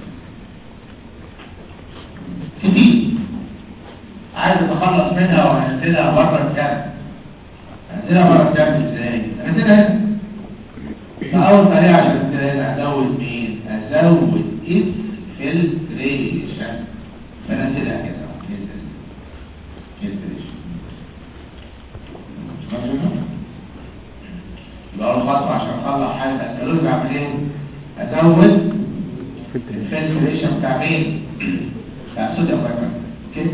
كتير عايز اتخلص منها وانزلها بره الدم انزلها بره الدم ازاي انزلها هنا فاول طريقه عشان انزلها هنا ازود مين ازود الفلتريشن فنزلها كده فلتريشن يبقى اول خطوه عشان اطلع حاجه اسالوز اعمل ايه ازود الفلتريشن بتاع مين بتاع صوديوم بايكربونات كده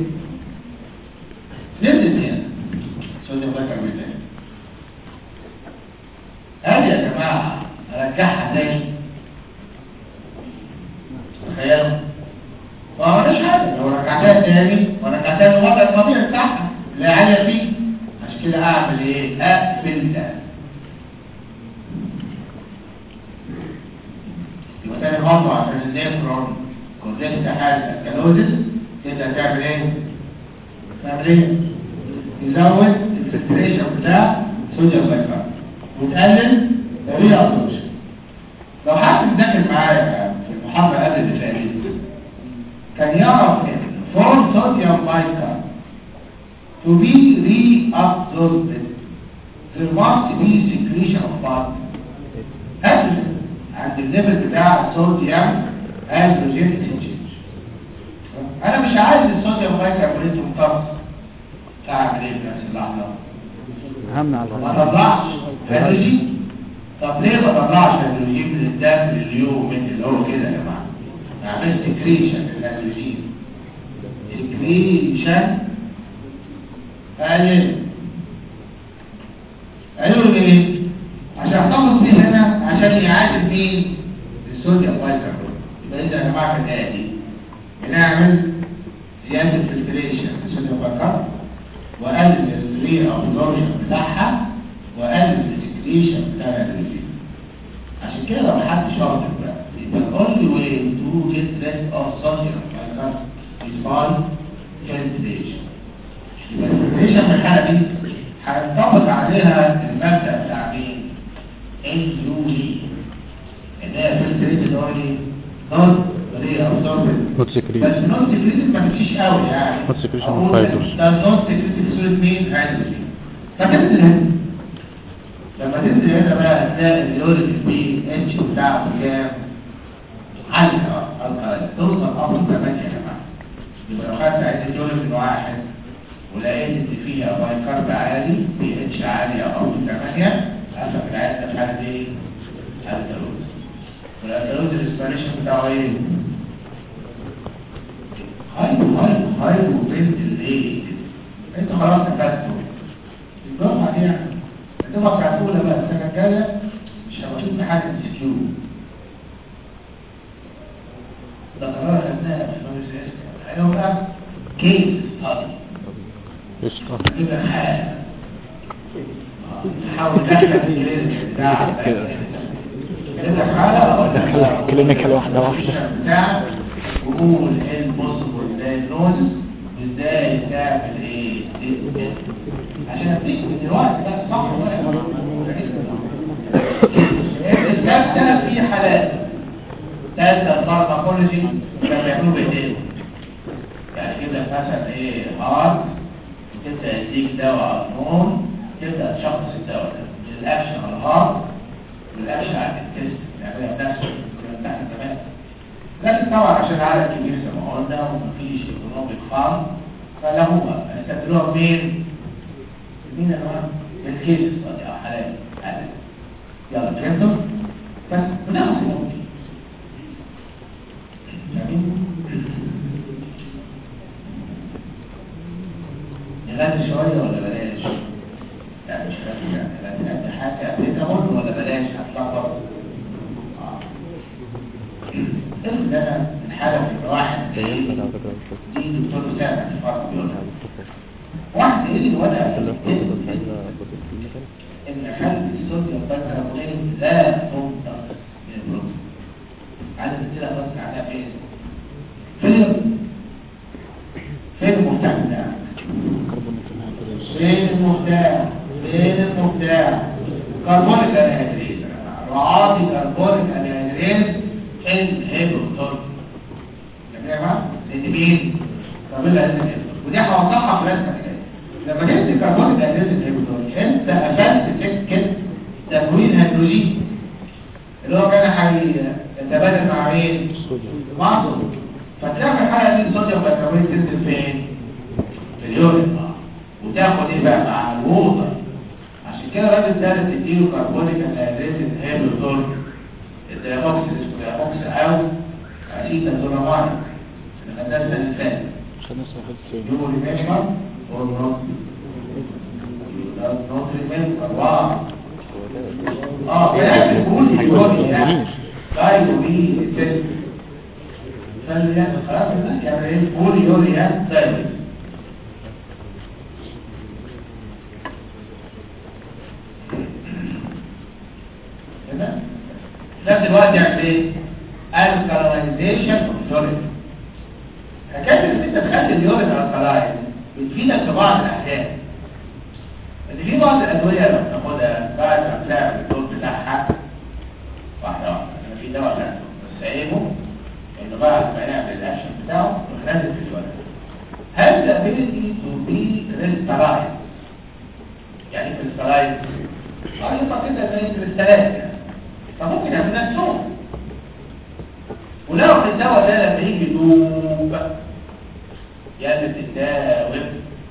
نزل هنا صوديوم بايكربونات هذه يا جماعه ارجعها تاني تخيلوا ما عملناش حاجه لو رجعتها تاني ورجعتها للوضع الطبيعي بتاعها اللي عاليه فيه عشان كده اعمل ايه اقفل ده يبقى تاني خطوه عشان النيفرون كونتنت حاله الكالوزس تبدا تعمل ايه تعمل ايه تزود الفلتريشن بتاع صوديوم بايكارب وتقلل الري ابسوربشن لو حد مذاكر معايا في المحاضره قبل اللي فاتت كان يعرف ان for sodium bicarb to be reabsorbed there must be secretion of blood estrogen عند الليفل بتاع الصوديوم استروجين exchange انا مش عايز الصوديوم بايكربونات ممتص تعمل ايه في نفس اللحظه همنا على ما طلعش هيدروجين طب ليه ما طلعش هيدروجين من الدم لليوم اللي هو كده يا جماعه عملت سكريشن للهيدروجين سكريشن قلل قالوا لي ايه هيحتفظ بيه هنا عشان يعادل مين الصوديوم بايكربونات يبقى اذا يا جماعه في الآية دي بنعمل زيادة الفلتريشن في الصوديوم بايكربونات وقلل الري ابزوربشن بتاعها وقلل السكريشن بتاع الريزين عشان كده لو حد شاطر بقى يبقى الاونلي واي تو جيت ريد اوف صوديوم بايكربونات is by filtration يبقى الفلتريشن في الحالة دي هينطبق عليها المبدأ بتاع مين؟ اليوري ان هي فلتريتد اونلي نون ري ابزوربشن نوت سكريت بس نون سكريتد ما تمشيش قوي يعني Not secretion أقول of hydrogen. ده نون سكريتد صورة مين هيدروجين فتنزل هنا لما تنزل هنا بقى هتلاقي اليوريك البي اتش بتاعه كام عالي اه توصل ابر 8 يا جماعه يبقى لو خدت عدة يوريك واحد ولقيت ان فيها بايكارب عالي بي اتش عالي او ابر 8 افهم العيال ده في حاله ايه؟ الكالوز والالكالوز الاسبانيشن بتاعه ايه؟ هاي هاي هاي وبنت الايه انت خلاص نفذته الجمعة دي يعني الجمعة بتاعت اولى بقى السنة الجاية مش هبقى في حاجة تسكيو ده قرار خدناها في مجلس الاسم هيبقى كيس ستادي قشطة يبقى حالة حاول تدخل الكلينيك بتاعك كلينيك حالة دخل كلينيك واحدة واحدة. بتاعك وقول ايه البوسيبل دايجنوزس وازاي تعمل ايه إيه؟ عشان اديك من الوقت ده صح ولا الكتاب ده فيه حالات ثالثة الفارماكولوجي كانوا بيعملوا بايديهم يعني كده مثلا ايه هارد تبدا يديك دواء نون تبدا تشخص الدواء ده من الاكشن على الهارد والاكشن على التست يعني بنفسه كده تحت كمان لكن طبعا عشان العدد كبير زي ما قلنا ومفيش ايكونوميك فارم فلهما هنستبدلوها مين؟ مين يا جماعه؟ الكيسز او حالات حالات يلا فهمتوا؟ بس بناخد ممكن جميل نغني شوية ولا بلاش؟ لا مش غني يعني لكن أنت حاجة بيتامون ولا بلاش هتلخبط؟ آه. افرض أنا الحالة في واحد دي دكتور أسامة في الفرق بيقولها واحد يقول لي وأنا إن حالة الصوديوم بيكربونات لا تنطق من البروتين عايز كده بس عليها فين؟ فين فين المفتاح بتاعك؟ فين المفتاح؟ فين المفتاح؟ كربونيك انهيدريز رعاتي كربونيك انهيدريز انهيبيتور جميل يا جماعه؟ لان مين؟ كربونيك انهيدريز ودي هوضحها في رسمه كده لما جبت كربونيك انهيدريز انهيبيتور انت قفلت سكه تكوين هيدروجين اللي هو كان هيتبادل مع مين؟ مع الصوديوم فتلاقي في الحاله دي الصوديوم بيكربونات تنزل فين؟ في اليورين وتاخد ايه بقى مع الووتر عشان كده الراجل ده اللي تديله كربونيك انهيدريت انهيبيتور الدياموكس الدياموكس او اسيتازولامايد اللي خدناه السنه اللي فاتت عشان نسمع حد يو ريميمبر اور نوت نوت ريميمبر اربعه اه بلاش تقول يوري يعني لا يوري تست خلي خلاص الناس يعمل ايه قول يوري ها دايما كده نفس الوقت يعمل ايه الكالوريزيشن اوف يورين حكايه ان انت تخلي اليورين الكالاين بتفيدك في بعض الاحيان ان في بعض الادويه لما تاخدها بعد ما تلاقي الدور بتاعها واحده واحده انا في دواء تاخده بس عيبه انه بعد ما يعمل الاكشن بتاعه يروح نازل في اليورين هل الابيلتي تو بي ريسترايز يعني كريستالايز اه يبقى كده زي كريستالات يعني فممكن يعمل لك صوم ولو الدواء ده لما يجي يدوب يقلب الدواء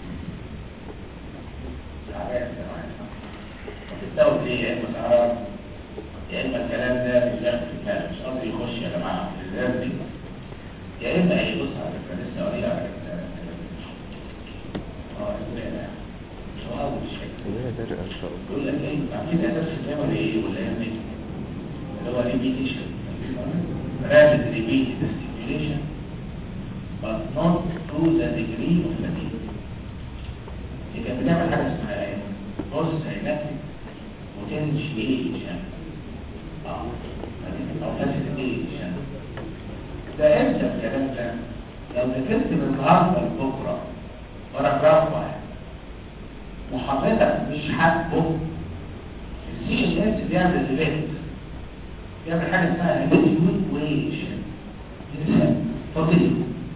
الدواء ليه يا اما سعرات يا اما الكلام ده مش داخل في الكلام مش قصدي يخش يا جماعه في الزرد دي يا اما ايه بص على فكره لسه قريها على فكره اه ازاي ده مش هو اول شيء يقول لك ايه عارفين اساس الجامعه ايه ولا ايه اللي هو ريبيتيشن rapid repeated stimulation but not to the degree of fatigue دي كانت بتعمل حاجه اسمها ايه بوست ساينابتيك potentiation اه او facilitation ده امتى الكلام ده لو ذاكرت من النهارده لبكره باراجراف واحد وحضرتك مش حاسبه السي ان اس بيعمل ايفنت بيعمل حاجه اسمها evaluation انسان فضيل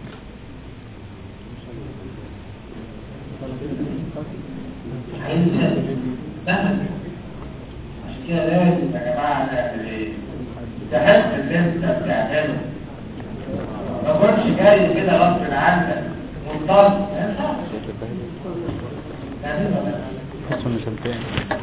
هينسى نفس عشان كده لازم يا جماعه نعمل ايه تحس اللي انت بتعمله ما تكونش جاي كده غصب عنك منطلق ما ينفعش تعمله ولا لا؟ حسن سلطان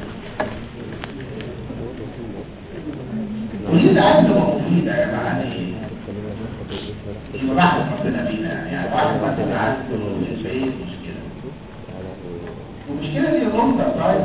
وليه ده عايز تبقى مفيدة يا جماعة ايه؟ يبقى بحث ربنا بينا يعني يعني واحد مثلا عايز تبقى ايه مشكلة والمشكلة دي غلطة بتاعت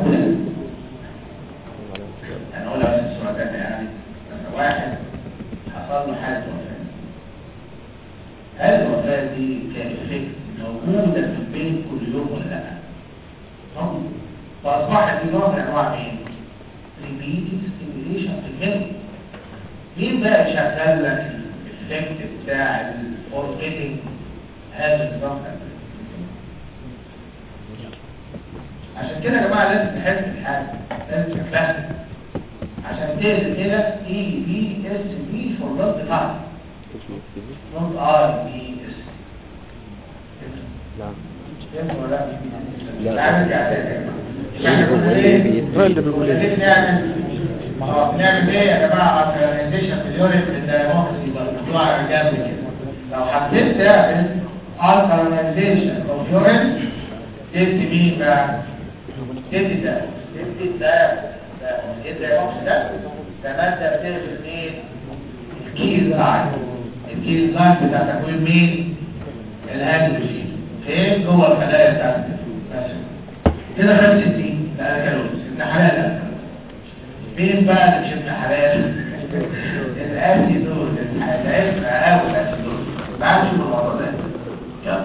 انا اقول لك السؤال ده يعني مثلا واحد حصل له حالة وفاة هل الوفاة دي كإفكت موجودة في البيت كل يوم ولا لا؟ طبعا فأصبحت دي نوع من أنواع ايه؟ repeated stimulation في الجسم مين بقى يشغل لك الافكت بتاع الفورجيتنج هذا النظام عشان كده يا جماعه لازم تحس الحاجه لازم تفهم عشان تقدر كده اي بي اس بي فور نوت تايم نوت ار بي اس فهمت ولا لا؟ لا عارف يا احنا كنا ايه؟ هو اللي بيقول كنا ليه بنعمل اه بنعمل ايه يا جماعه اورجانيزيشن في اليونت للديموكراسي برضه على جنب كده لو حبيت تعمل اورجانيزيشن اوف يونت تدي مين بقى؟ تدي ده تدي ده ده ايه الديموكراسي ده؟ ده ماده بتعمل ايه؟ الكيز لاين الكيز لاين بتاع تكوين مين؟ الهيدروجين فين جوه الخلايا بتاعت الجسم ماشي كده خد 60 لا كالوريز ابن حلال لا مين بقى اللي مش ابن حلال الاسيدوز العلم او الاسيدوز بعد شو الموضوع ده يلا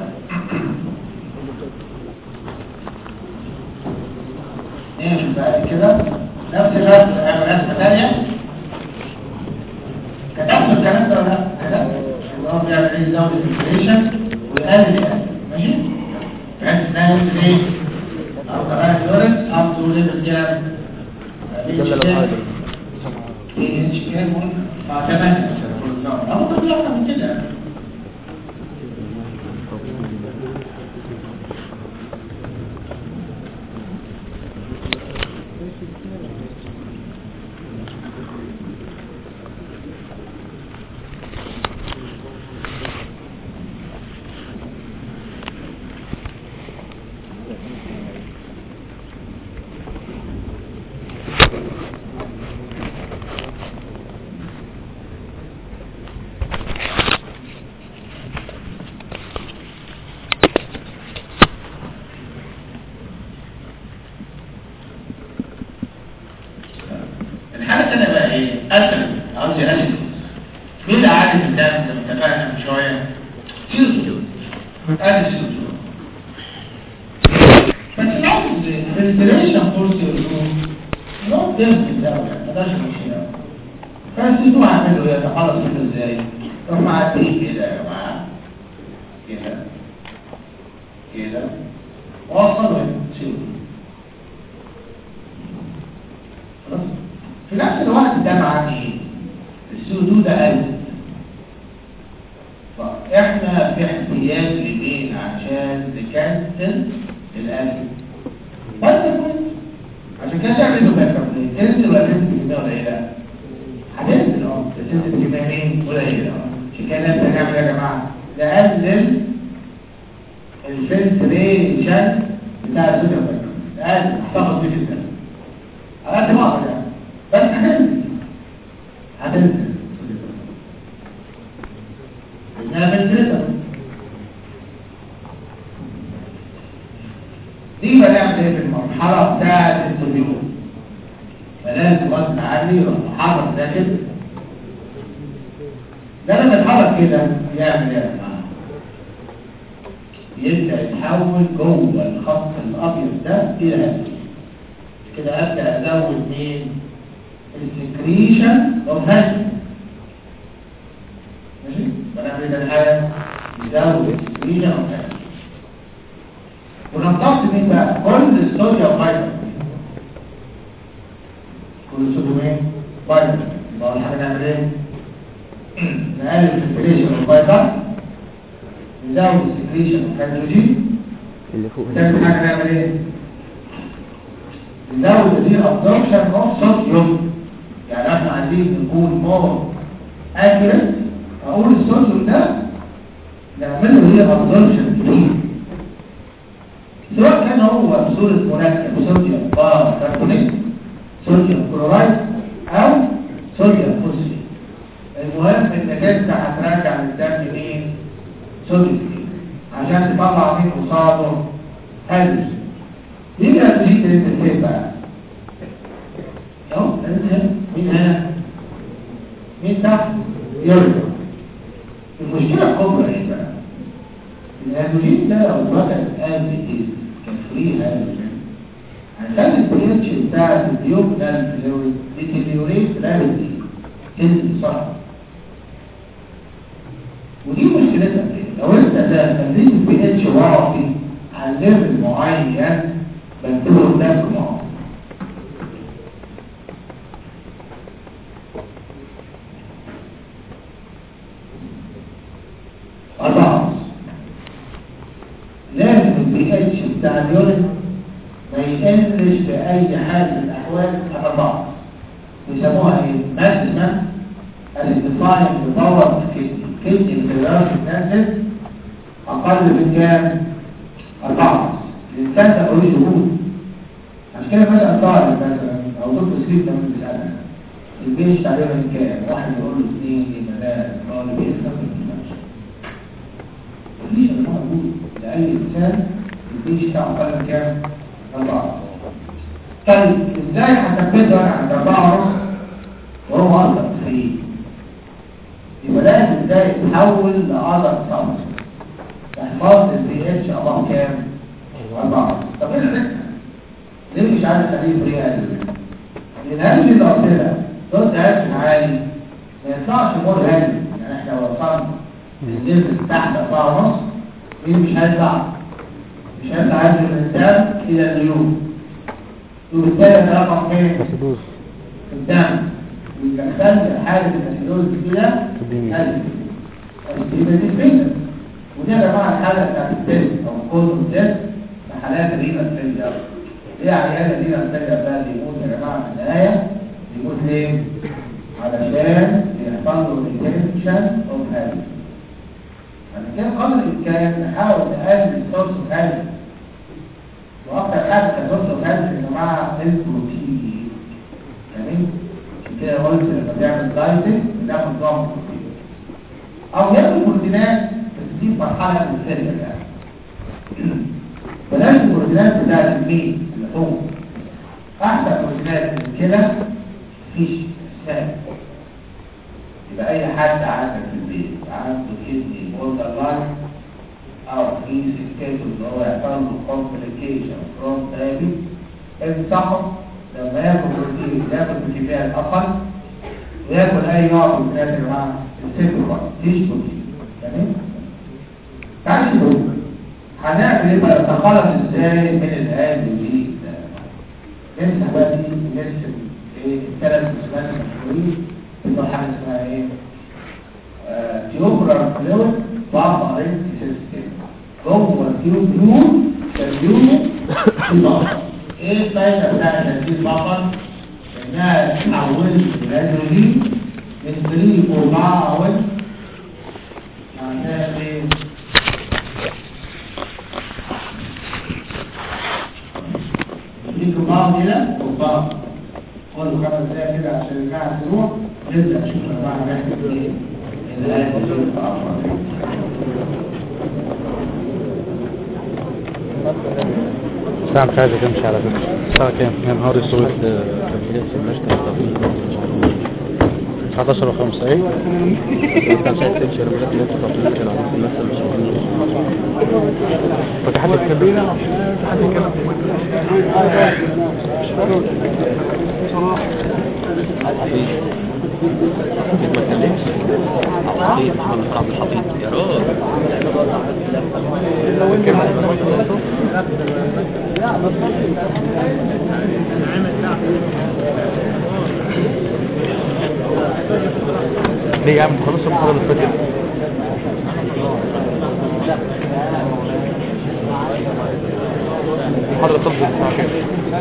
نمشي بعد كده نفس الرسم نعمل رسمه ثانيه كتبت الكلام ده ولا لا كتبت اللي هو بيعمل ايه زود الفلتريشن ويقلل الاسيد ماشي بحيث انها يوصل ايه او كمان فلورنس اب تو ليفل كام ايه اتش كام مع 8 او ممكن اكتر من كده الحالة الثانية بقى ايه؟ أسل عاوز أسل مين اللي عارف الدم زي ما اتفقنا من شوية؟ سيوتو أدي سيوتو بس عاوز فلتريشن فور سيوتو نوت دم الدولة ما ده مش فالسيوتو هعمله ايه؟ يتخلص منه ازاي؟ روح معديه كده يا جماعة كده كده وصله سيوتو خلاص في نفس الوقت ده معناه ايه السودو ده قلب فاحنا في احتياج لمين عشان نكنسل القلب بس كويس عشان كده تعملوا باكر تنزل ولا تنزل كده ولا ايه لا هتنزل اه بس تنزل كمية قليلة اه عشان كده لازم نعمل يا جماعة نقلل الفلتريشن بتاع السودو باكر نقلل احتفظ بيه في الدم على قد ما اقدر يعني بس هتنزل هتنزل انها فلترتها دي بقى نعمل ايه في المرحله بتاعه فلازم وزن عالي يروح محرك ده كده ده لما يتحرك كده يعمل ايه يا جماعه؟ يبدا يتحول جوه الخط الابيض ده الى هذا كده ابدا ازود مين؟ السكريشن اوف هذا ماشي؟ بنعمل ده الحاجه يزود السكريشن اوف هذا ونمتص مين بقى؟ كل الصوديوم فايبر كل الصوديوم ايه؟ فايبر يبقى اول حاجه نعمل ايه؟ نقلل السكريشن الفايبر نزود السكريشن الهيدروجين اللي فوق ثالث حاجه نعمل ايه؟ نزود الري ابزوربشن اوف صوديوم يعني احنا عايزين نكون مور اكيوريت اقول الصوديوم ده نعمل له ري ابزوربشن كتير سواء كان هو بصورة مركب صوديوم باركربونات صوديوم كلورايد او صوديوم فوسفيت المهم انك انت هترجع للدم مين صوديوم كتير عشان تطلع مين قصاده هيدروجين يجي الهيدروجين اللي فين بقى اهو مين هنا مين تحت يوريا المشكله الكبرى ايه بقى الهيدروجين ده لو وجد قلب كفري هيدروجين عشان البي اتش بتاع الديوكنال فلويد ديتيريوريت رابيدلي تنزل بسرعه ودي مشكلتها ايه؟ لو انت ده خليت البي اتش واطي على ليفل معين بنتبه قدامك معين أربعة لازم البي اتش بتاع اليورين ما يقلش بأي حال من الأحوال أربعة بيسموها إيه؟ ماكسيمم الديفاين باور كيدني كيدني بتقدرش تنزل أقل من كام؟ أربعة الإنسان ده ملوش وجود عشان كده مثلا طالب مثلا أو دكتور سليم لما بيسألنا البيش تقريبا كام؟ واحد يقول له اثنين ثلاثة طالب يفهم مفيش اللي موجود لأي إنسان البيش بتاعه أقل كام؟ أربعة طيب إزاي هثبته أنا عند أربعة ونص وهو أصلا في يبقى لازم ده يتحول لأذر صمت احفظ البي اتش أضع كام؟ أربعة طب إيه الفكرة؟ ليه مش عارف تخليه فري هذا؟ لأن هذه الأسئلة ضد هذا عالي ما يطلعش مور هذا يعني احنا لو وصلنا الليفل تحت أربعة ونص مين مش هيطلع؟ مش هيطلع هذا من الدم إلى النيوم وبالتالي ده رقم ايه؟ أسيدوز في الدم ويدخل حالة الأسيدوز كده تديني. قلب يبقى دي فكرة ودي يا جماعة الحالة بتاعت التست أو كل التست في حالات الرينا فيلير ليه عيانة الرينا فيلير ده اللي يموت يا جماعة في النهاية يموت ليه؟ علشان يحصل له ريتنشن اوف هابت يعني كده قدر الإمكان نحاول نقلل سورس اوف هابت واكتر حاجه كسورس اوف هابت يا جماعه البروتين يعني عشان كده قلت لما بيعمل دايتنج بناخد نظام بروتين او ياكل بروتينات بس دي مرحله من الفرق يعني بلاش البروتينات بتاعت الميت اللحوم احسن بروتينات من كده مفيش سهل يبقى اي حد عندك في البيت عنده كدني بوردر لاين او في سكتات اللي هو يحصل له كومبليكيشن فروم دايبيت انصحه لما ياكل بروتين ياكل بكميات اقل وياكل اي نوع من البروتينات يا جماعه السيمبل وان مفيش بروتين تمام تعالوا نشوف هنعمل ايه بقى نتخلص ازاي من الآن دي نمسح بقى دي نرسم ايه الثلاث رسومات المشهورين اللي هو حاجه اسمها ايه تيوبرال فلويد بابا رينج سيستم جوه التيوب بلو تريوم البابا ايه الفايده بتاعت تركيز بابا انها تحولت الهيدروجين من 3 ل 4 اول معناها ايه نديله بعض هنا وبعض قولوا خمس دقايق كده عشان الجماعة تروح نبدأ نشوف الأربعة هنعمل ايه الآن نشوف الأربعة الساعة مش عايزة تمشي على فكرة الساعة كام؟ يا نهار اسود تمثيلية في المشتى الطويل 11 و5 ايه؟ كان شايف تمشي رمضان في التطويل كان عم تمثل مش كنت حد يتكلم حفيظ حفيظ ما اتكلمش حفيظ محمد عبد الحفيظ يا راجل ليه يا عم خلاص المحاضرة اللي فاتت المحاضرة خلصت الساعة كام؟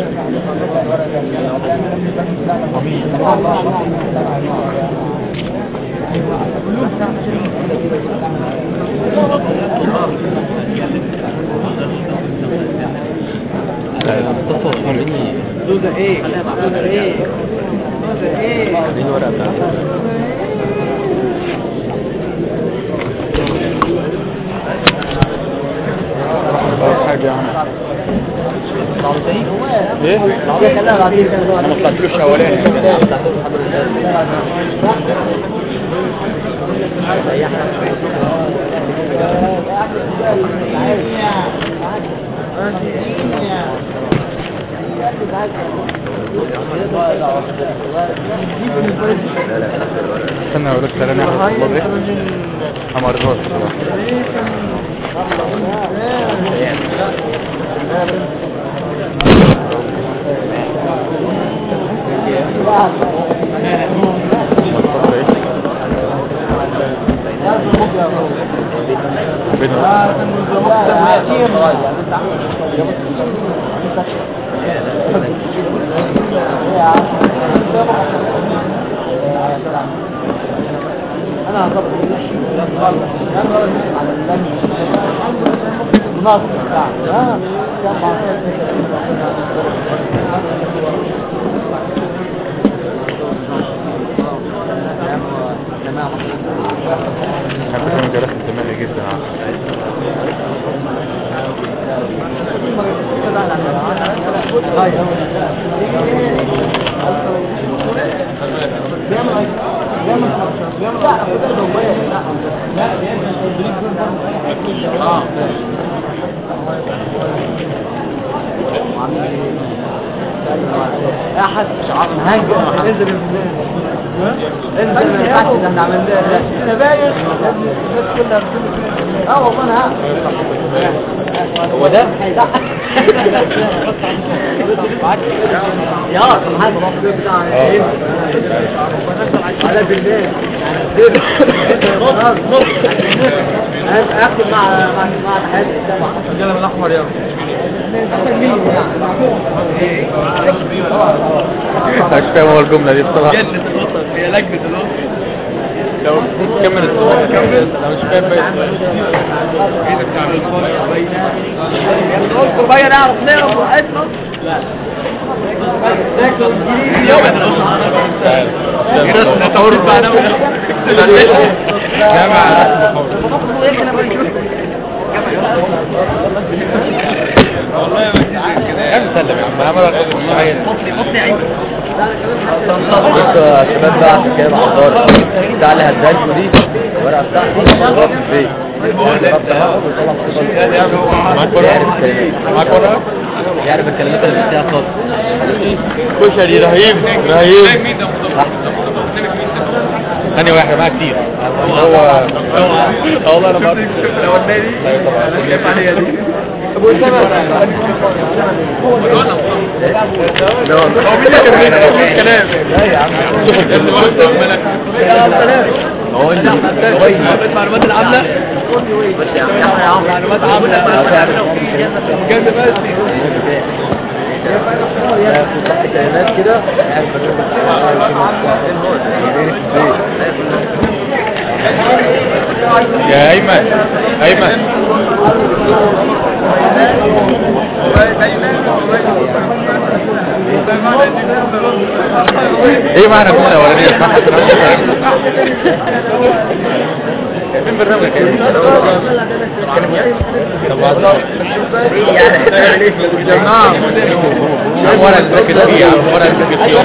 مصطفى خليني دوزة ايه دوزة ايه دوزة ايه خليني ورقة بتاعتي خلاص حاجة يا عم ايه؟ خليها بعدين انا ما طلعتلوش اولاني استنى اقول لك تعالى نعمل والله ايه؟ همررها بصراحة الفترة ايه؟ بينهم انا هضرب على اللم ناصر ها انا كنت مجالات دماغي جدا يا حد هنجر انزل انزل من تحت اللي احنا عملناه ده انا باين الناس كلها بتقول اه والله انا هو ده؟ يا سبحان الله بتاع على بالليل اكتب مع مع مع حياتي القلم الاحمر يا مش فاهم هو الجملة دي بصراحة جنة الوسط هي لجنة الوسط لو كمل السؤال كمل انا مش فاهم باقي السؤال ايدك تعمل فرق بين قلت بقى نعرف نعرف وحدنا نتعرف بقى انا جامع كم سلم يا عم انا مرة عايز بص يا شباب بقى عشان كده محضر بتاع اللي هتداش دي الورقه بتاعتي ضربت في معاك ورقة معاك ورقة يعرف الكلمات اللي فيها خالص كشري رهيب رهيب ثانية واحدة معاك كتير هو اه والله انا بعرف الاولاني اللي عليها دي ابو اسامه هو مين اللي كان بيقول الكلام لا يا عم شوف الكلام هو اللي كويس المعلومات العامه بس يا عم يا عم معلومات عامه جنب بس في تحت كلمات كده يا ايمن ايمن ايه معنى الجمله الاولانيه صح فين برنامجك يا جماعة ورا الباكت فيه ورا الباكت فيه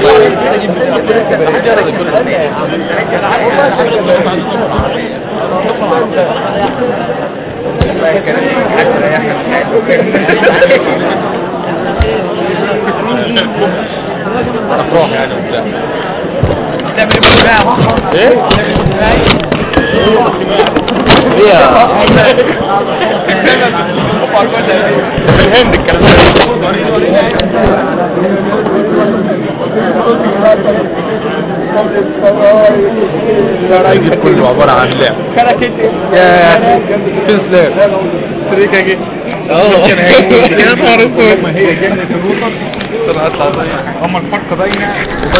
افراح يعني وبتاع ايه ايه في الهند الكلام ده يجي كله عبارة عن لعب يا فين سلام تريكا جه اه يا نهار اسود ما هي جنة الوسط طلعت اما الفرق بين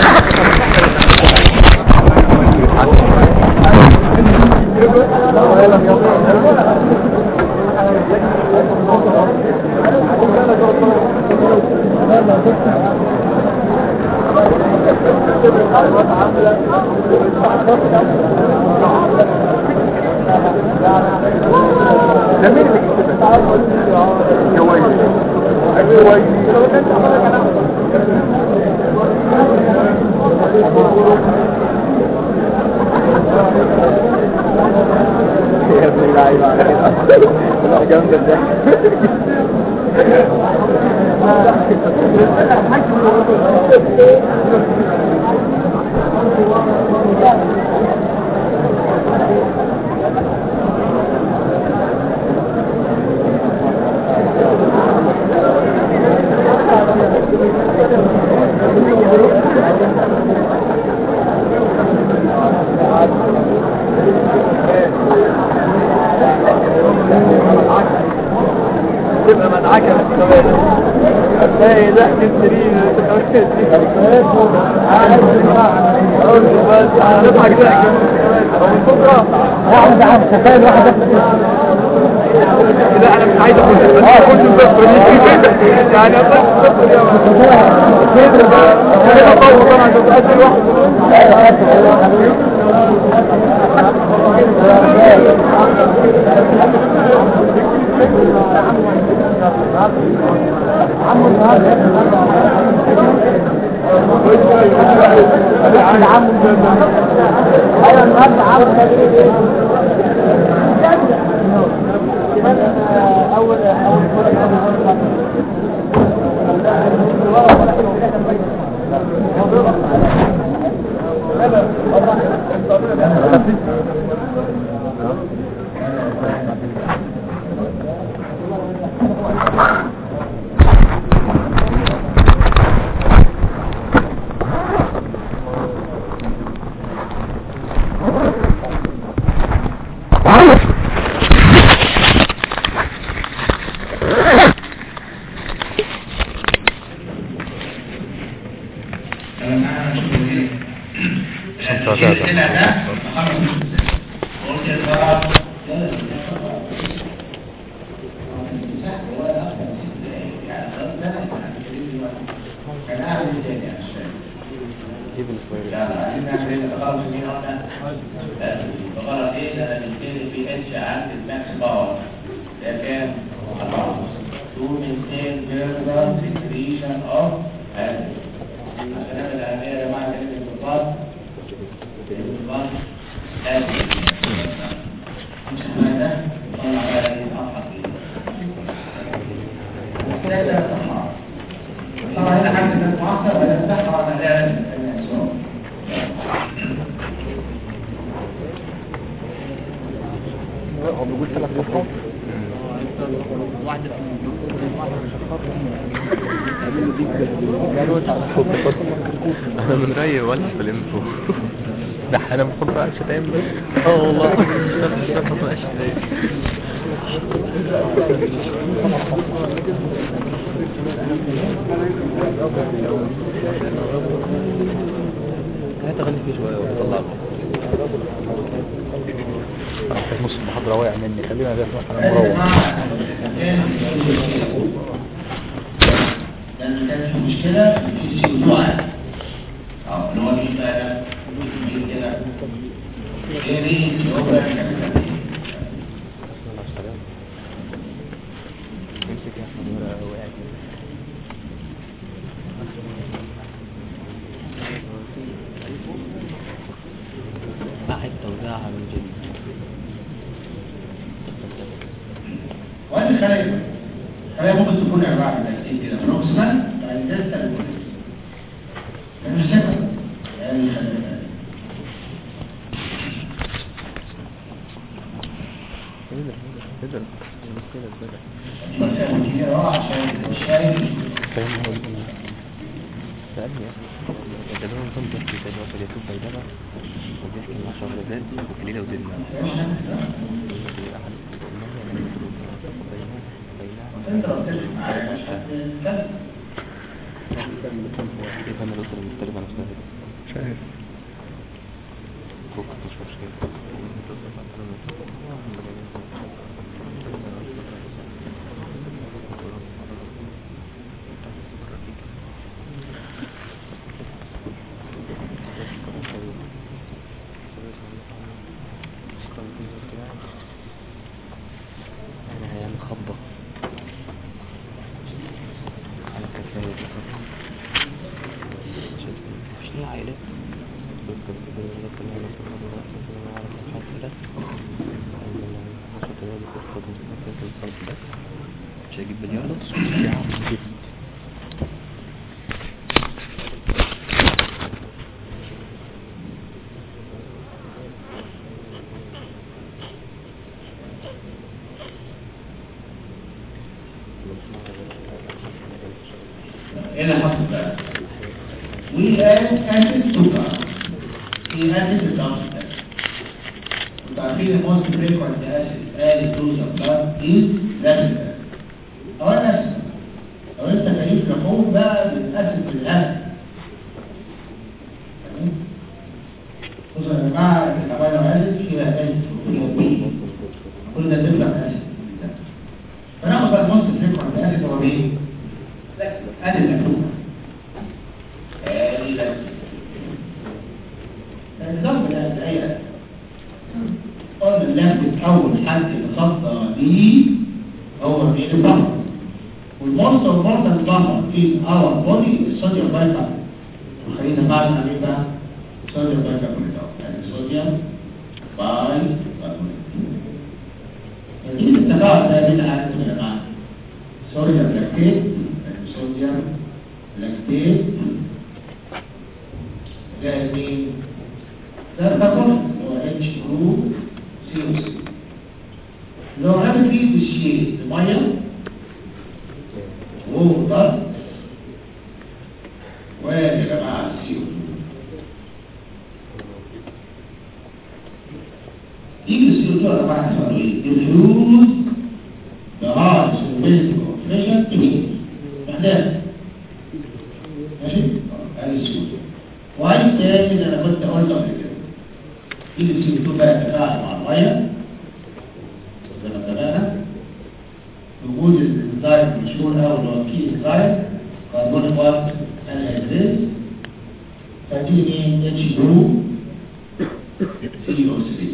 تبقى مدعكة بالكمان هتلاقي ضحك السرير نضحك ضحك من بكرة واحد عم تخيل واحد لا انا مش عايز اقول بس كنت صفر يعني اصلا صفر يا انا اطول طبعا تتأثر واحد ايوه النهارده عم اول اول فقرة ايه ده نبتدي في اتش عند الماكس باور ده كام؟ 4 to maintain further secretion of acid عشان نعمل الأهمية يا جماعة كلمة الانضباط الانضباط acid مش احنا ده نطلع بقى ايه الأصحى فيه ثلاثة صفحات طبعا هنا حاجة الناس معصر ولا تفتحها ولا لا هو بيقول ثلاث صفحات انا من رأيي ولا في الانفو ده انا بحط بقى شتايم بس اه والله مش بحط بقى شتايم هتغني فيه شوية وطلع كانت نص المحاضرة واقع مني خلينا ده انا مروح لأن كانت المشكلة في السيوتوع أو اللي هو بيبقى بيجي كده إيه دي اللي هو خلايا خلايا ممكن تكون عباره عن حاجتين كده بروكسيمال يعني ديستال انا مش شايفها يعني خلايا مسافه كبيره اه عشان الشاي انت لو بتتكلم معايا مش هتتكلم شايف مش هجيب مليار ايه اللي حصل بقى؟ We add acid to blood. We added the blood test. انتوا عارفين the most frequent acid added to the blood is lactic acid. أو الأسد. لو أنت كيف لحوم بقى بالأسد بالأسد. تمام؟ بصوا يا جماعة الأمانة أسد فيها أسد وفيها بي. كل ده تبلغ أسد. فناخد بقى most frequent acid هو مين؟ ادي المكتوبة ادي النظام ده الآية قلنا اللفت أول حد الخطة دي هو مين البحر والموست important بحر in our body الصوديوم بايكاربونات وخلينا بعد عليه بقى صوديوم بايكاربونات يعني صوديوم بايكاربونات دي التفاعل ده بين عدد يا جماعه صوديوم لاكتيت صوديوم لاكتيت زائد مين؟ ده الكربون اللي هو اتش 2 سي او سي لو عمل فيه بالشيء الميه ووتر ويا جماعه السي او 2 يجي السي او 2 يا جماعه يحصل ايه؟ diffuse the hard solidity of pressure to me محدث ماشي؟ هذه السيوله وعايز تاني اللي انا كنت قلته قبل كده يجي السي 2 بقى يتفاعل مع الميه زي ما اتفقنا وجود الانزيم المشهور قوي اللي هو كي انزيم كربونيك واحد انهيدريز فتيجي مين اتش 2 سي او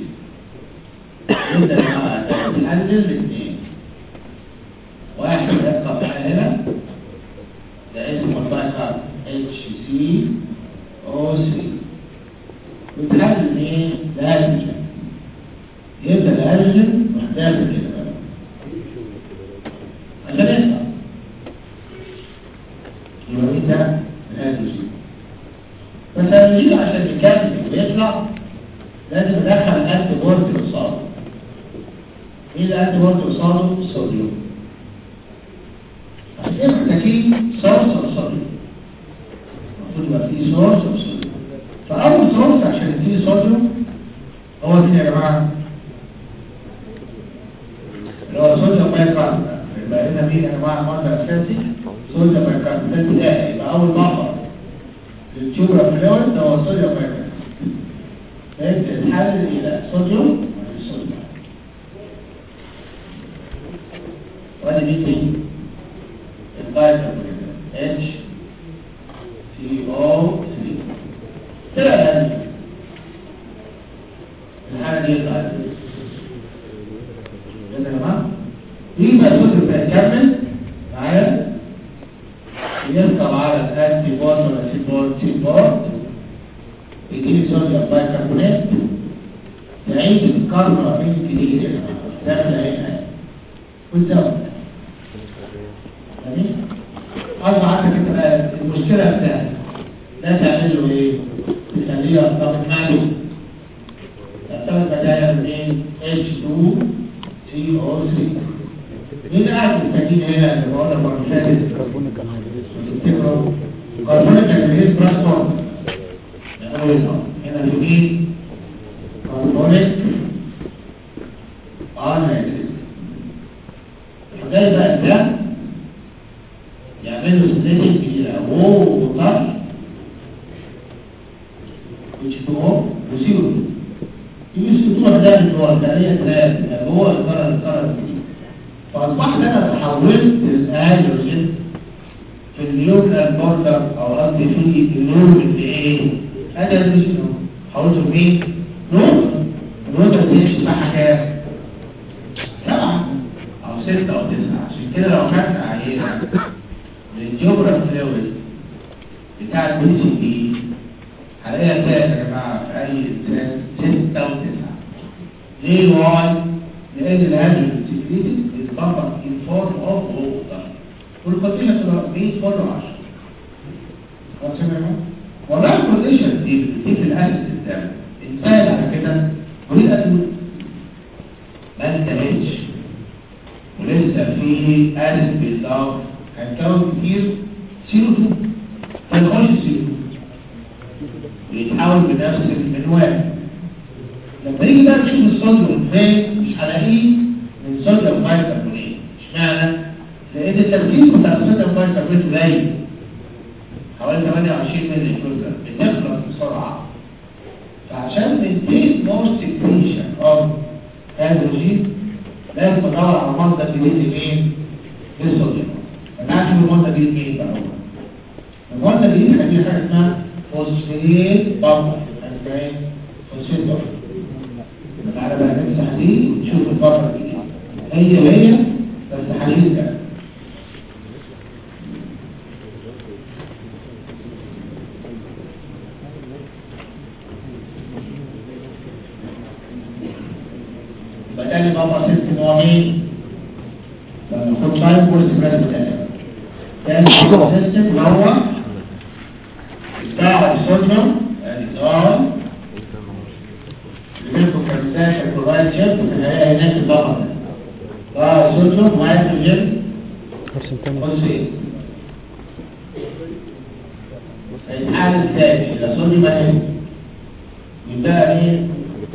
3 يبدا مع تقلل الاثنين واحد يبقى معانا هنا ده اسمه البايكارب اتش سي او 3 وتحلل ايه؟ الهيدروجين يبدا الهيدروجين محتاج كده بقى عشان يطلع يبقى مين ده؟ الهيدروجين بس الهيدروجين عشان يكمل ويطلع لازم ندخل انتي بورت قصاده ايه الانتي بورت قصاده؟ الصوديوم عشان كده محتاجين سورس اوف صوديوم المفروض يبقى فيه سورس اوف صوديوم فاول سورس عشان يديني صوديوم هو مين يا جماعه؟ اللي هو صوديوم بايكارب يبقى هنا مين يا جماعه مصدر اساسي صوديوم بايكارب ده البدايه يبقى اول مصدر للتيوبر فلويد هو صوديوم بايكارب فيبدا يتحلل الى صوديوم صوديوم وادي مين تاني؟ البايكاربونات اتش سي او 3 طلع الهدف الحاله دي يطلع الهدف يا جماعه دي بقى الفكر بقى يكمل معايا يركب على الانتي بورت ولا سي بورت سي بورت يجيب صوديوم بايكربونات تعيد الكاربون من جديد يا جماعه داخل هنا والزود اصبح عندك انت بقى المشكله بتاعتك لا تعمل له ايه؟ تخليه يرتبط معه تعتمد بداية من H2 CO3 مين قاعد مستنيين هنا اللي بقول لك المره اللي فاتت كربونيك انهيدريز تفتكروا كربونيك انهيدريز بلس 1 نقول هنا اليمين كربونيك انهيدريز فجاي بقى ده يعملوا سليتنج الى او وطرف H2O وزيرو يجي تروح ده بتروح ده هي ثلاثة هو القرار القرار الجديد فأصبحت أنا تحولت الهيدروجين في النيوكلير بوردر أو قصدي في النور لإيه؟ هيدروجين حولته مين؟ نور النور ده بتمشي صح كام؟ سبعة أو ستة أو تسعة عشان كده لو خدنا عينة من الجبرا فلويد بتاع البي سي دي هلاقيها كام يا جماعة في أي إنسان ستة وتسعة ليه واي؟ لأن الهيدروجين سكريتد بيتطبق in form of water والقضية تبقى 100 فور 10 خلاص يا جماعة؟ والله الكونديشن دي بتديك الأسس الدم انتهت على كده وليه أسود ما انتهتش ولسه فيه أسس بيضاف هنكون كتير سيرو 2 هنخش سيرو بيتحول بنفس المنوال لما نيجي بقى نشوف الصوديوم فين مش هلاقيه من صوديوم بايكربونات اشمعنى؟ لان التركيز بتاع الصوديوم بايكربونات قليل حوالي 28 مللي جزء بتخلص بسرعه فعشان تنتهي مور سكريشن اوف هيدروجين لازم ادور على مصدر جديد لمين؟ للصوديوم انا عارف المصدر الجديد مين بقى هو المصدر الجديد هيجي حاجه اسمها فوسفيت بامبر اسمها ايه؟ فوسفيت بامبر تعالى بقى نمسح دي ونشوف الفترة دي هي هي بس حديثة يبقى تاني بابا سيستم هو مين؟ لما ناخد تايم كورس براس بتاعي تاني بابا سيستم اللي هو بتاع الصوديوم الإدارة منكم كمثال الكلورايد شيب في الحقيقة هناك الضغط ده صوديوم وهيدروجين فوسفيت الحال الثاني إذا صوديوم هيدروجين يبقى مين؟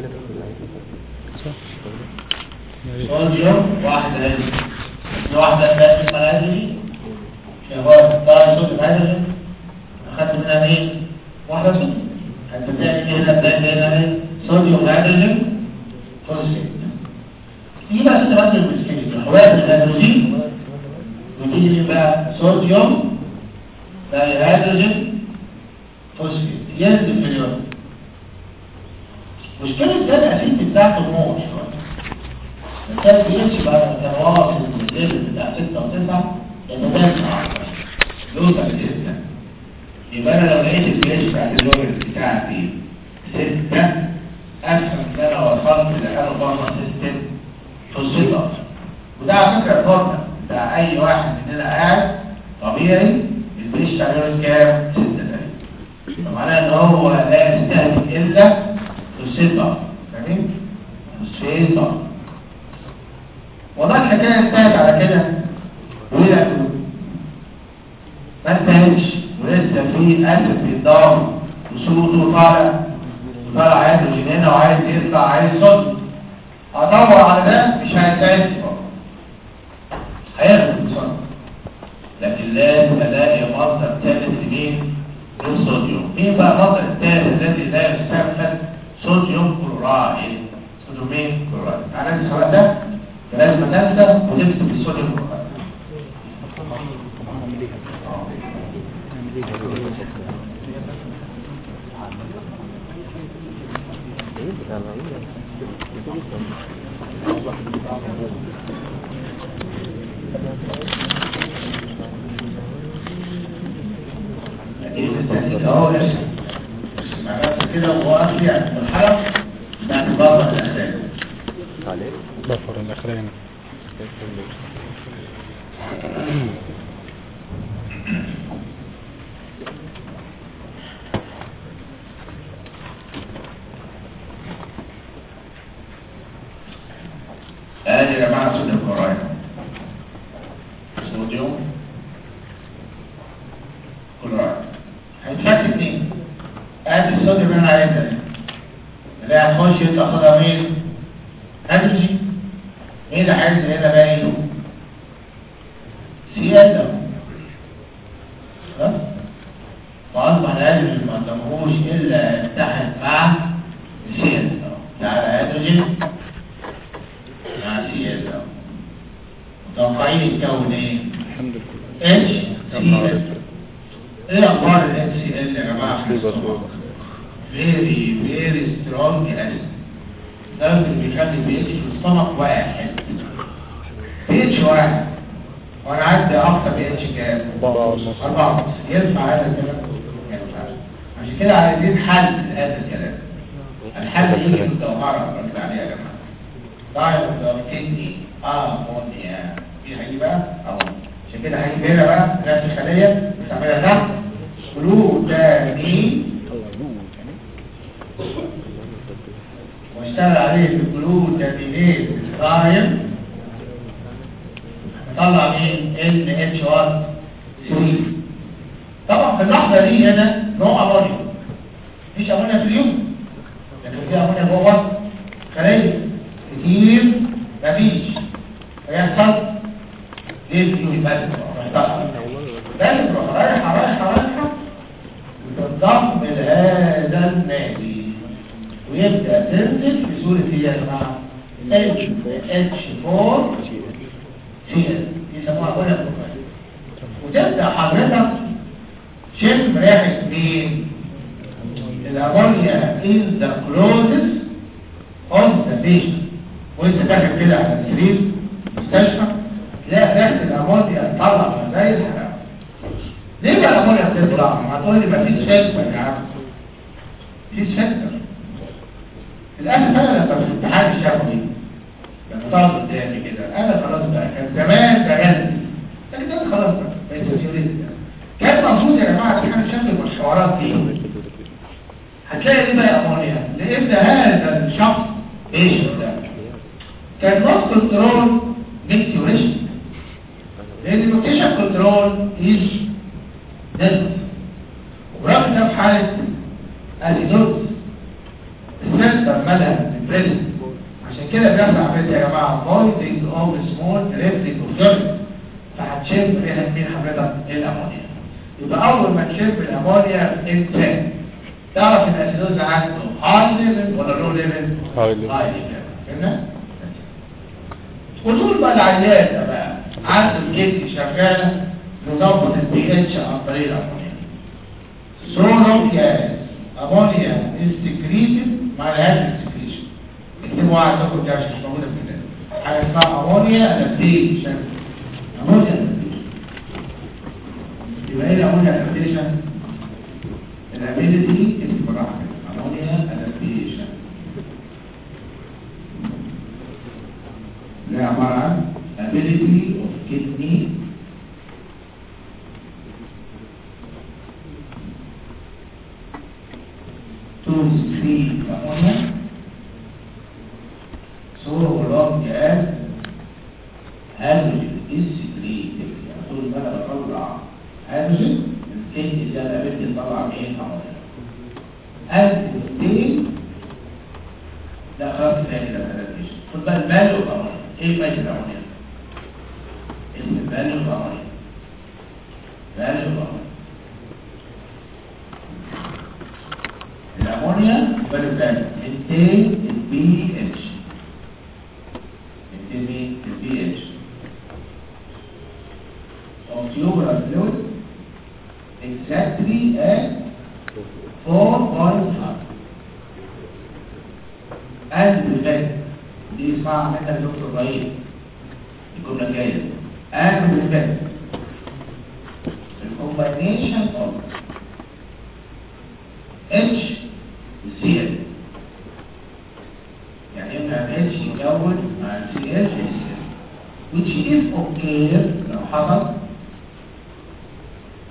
صوديوم واحد هيدروجين واحدة بقى اسمها هيدروجين شباب ده صوديوم هيدروجين أخدت منها مين؟ واحدة صوديوم هتبتدي هنا بقى هنا ايه؟ صوديوم هيدروجين فوسفيت دي بقى استخدام المسكين الحوار الهيدروجين وتيجي مين بقى صوديوم ده هيدروجين فوسفيت ينزل في اليوم مشكلة ده الأسيد بتاعته نوع شوية الكلام بيمشي بعد التواصل الليفل بتاع 6 و9 يتدافع أكتر يوصل لستة يبقى أنا لو لقيت الجيش بتاعت اللوجر بتاعتي ستة أفهم إن أنا وصلت لحاجة بره سيستم في الصفر وده على فكرة الفرق بتاع أي واحد مننا قاعد طبيعي الجيش عليه كام؟ ستة تقريبا فمعناه إن هو لا يستهدف إلا في الصفر فاهمين؟ الصفر والله الحكاية انتهت على كده وليه ما انتهتش ولسه في اسف بيتضاف وصوته طالع طالع هيدروجين هنا وعايز يطلع عايز صوت ادور على ده مش هيساعد هياخد بسرعه لكن لازم الاقي مصدر ثالث لمين؟ للصوديوم مين بقى المصدر الثالث الذي لا يستخدم صوديوم كلورايد صوديوم مين؟ كلورايد تعالى السؤال ده لازم تنسى وتكتب الصوديوم كلورايد اهو لسه معناته كده وواقف يعني في الحلق بعد بره الاحداث بفر الاخرين ادي يا جماعه صوديوم كلورايد صوديوم كلورايد هيتفك اتنين ادي الصوديوم اللي انا عايزها دي. اللي هي هتخش تاخدها مين؟ هيدروجين مين اللي عايز هنا باين؟ سي ال ده خلاص؟ فاصبح الهيدروجين ما قدامهوش الا اتحد مع سي ال تعالى هيدروجين مع سي ال متوقعين يتكون ايه؟ الحمد لله اتش سي ال ايه اخبار الاتش سي ال يا جماعه في الصباح؟ فيري فيري سترونج اسيد ده اللي بيخلي البي اتش في السtomach واحد بي اتش واحد وانا عندي اقصى بي اتش كام؟ أربعة ونص. أربعة ونص ينفع هذا الكلام؟ ما ينفعش عشان كده عايزين حل لهذا الكلام الحل يجي في الجوهرة اللي عليها يا جماعة دايما لو كدني امونيا دي هيجي بقى امونيا عشان كده هيجي هنا بقى نفس الخلية بتعملها تحت جلوتامين واشتغل عليه بالجلوتامينيز الصايم طلع مين ال اتش ار 3 طبعا في اللحظه دي هنا نوع امونيا مفيش امونيا في اليوم لكن في امونيا جوه خليه كتير مفيش فيحصل ليه اليوم بس محتاج لازم تروح رايحه رايحه رايحه وتنضم لهذا النادي ويبدا تنزل في صوره ايه يا جماعه؟ اتش اتش 4 سي ال يسموها ولا بروفايل وتبدا حضرتك شم ريحه مين؟ الامونيا ان ذا كلوزس اون ذا بيشنت وانت داخل كده على السرير مستشفى تلاقي ريحه الامونيا تطلع زي الحرام ليه بقى الامونيا بتطلع؟ ما تقول لي مفيش فلتر يا عم مفيش فلتر الاسف انا لما في الامتحان الشفوي لما طلب قدامي كده انا خلاص بقى كان زمان بغني لكن انا خلاص بقى بقيت سوسيوليست كان المفروض يا جماعه الامتحان الشفوي والحوارات دي هتلاقي ايه بقى امونيا لان هذا الشخص ايش ده كان نص كنترول ميكتوريشن لان الميكتوريشن كنترول ايش نزل ورغم ده في حاله اسيدوز السنتر مالها البريزن عشان كده بيحصل عمليه يا جماعه فويدنج اوف سمول ريفتنج اوف جيرم فهتشم ريحه مين حضرتك الامونيا يبقى اول ما تشم الامونيا انسان تعرف ان الاسيدوز عنده هاي ليفل ولا لو ليفل هاي ليفل. هاي ليفل فهمنا وطول ما العيان ده بقى عنده الجسم شغاله نظبط البي اتش عن طريق الامونيا so long as ammonia is secreted مع هذا السكريشن اكتبوا عندكم دي عشان مش موجوده في الكتاب حاجه اسمها امونيا ادابتيشن امونيا ادابتيشن يبقى ايه الامونيا ادابتيشن الابيليتي اكتب بالراحه كده. امونيا ادابتيشن اللي هي عباره عن ability of kidney to secrete ammonia so long as hydrogen is secreted يعني طول ما انا بطلع هيدروجين الكدني ده انا بدي اطلع مين امونيا البروتين لا خلاص تاني ده بلاش خد بقى الفاليو اوف امونيا ايه ماشي الامونيا اسم الفاليو اوف امونيا فاليو اوف امونيا الامونيا فاليو فاليو انتين البي اتش انتين مين البي اتش of tubular fluid exactly at 4.5 and بالفعل دي اسمها منها الدكتور ابراهيم الجمله الجايه and بالفعل the combination of H CL يعني يبقى H يكون مع CL HCl which if occur لو حصل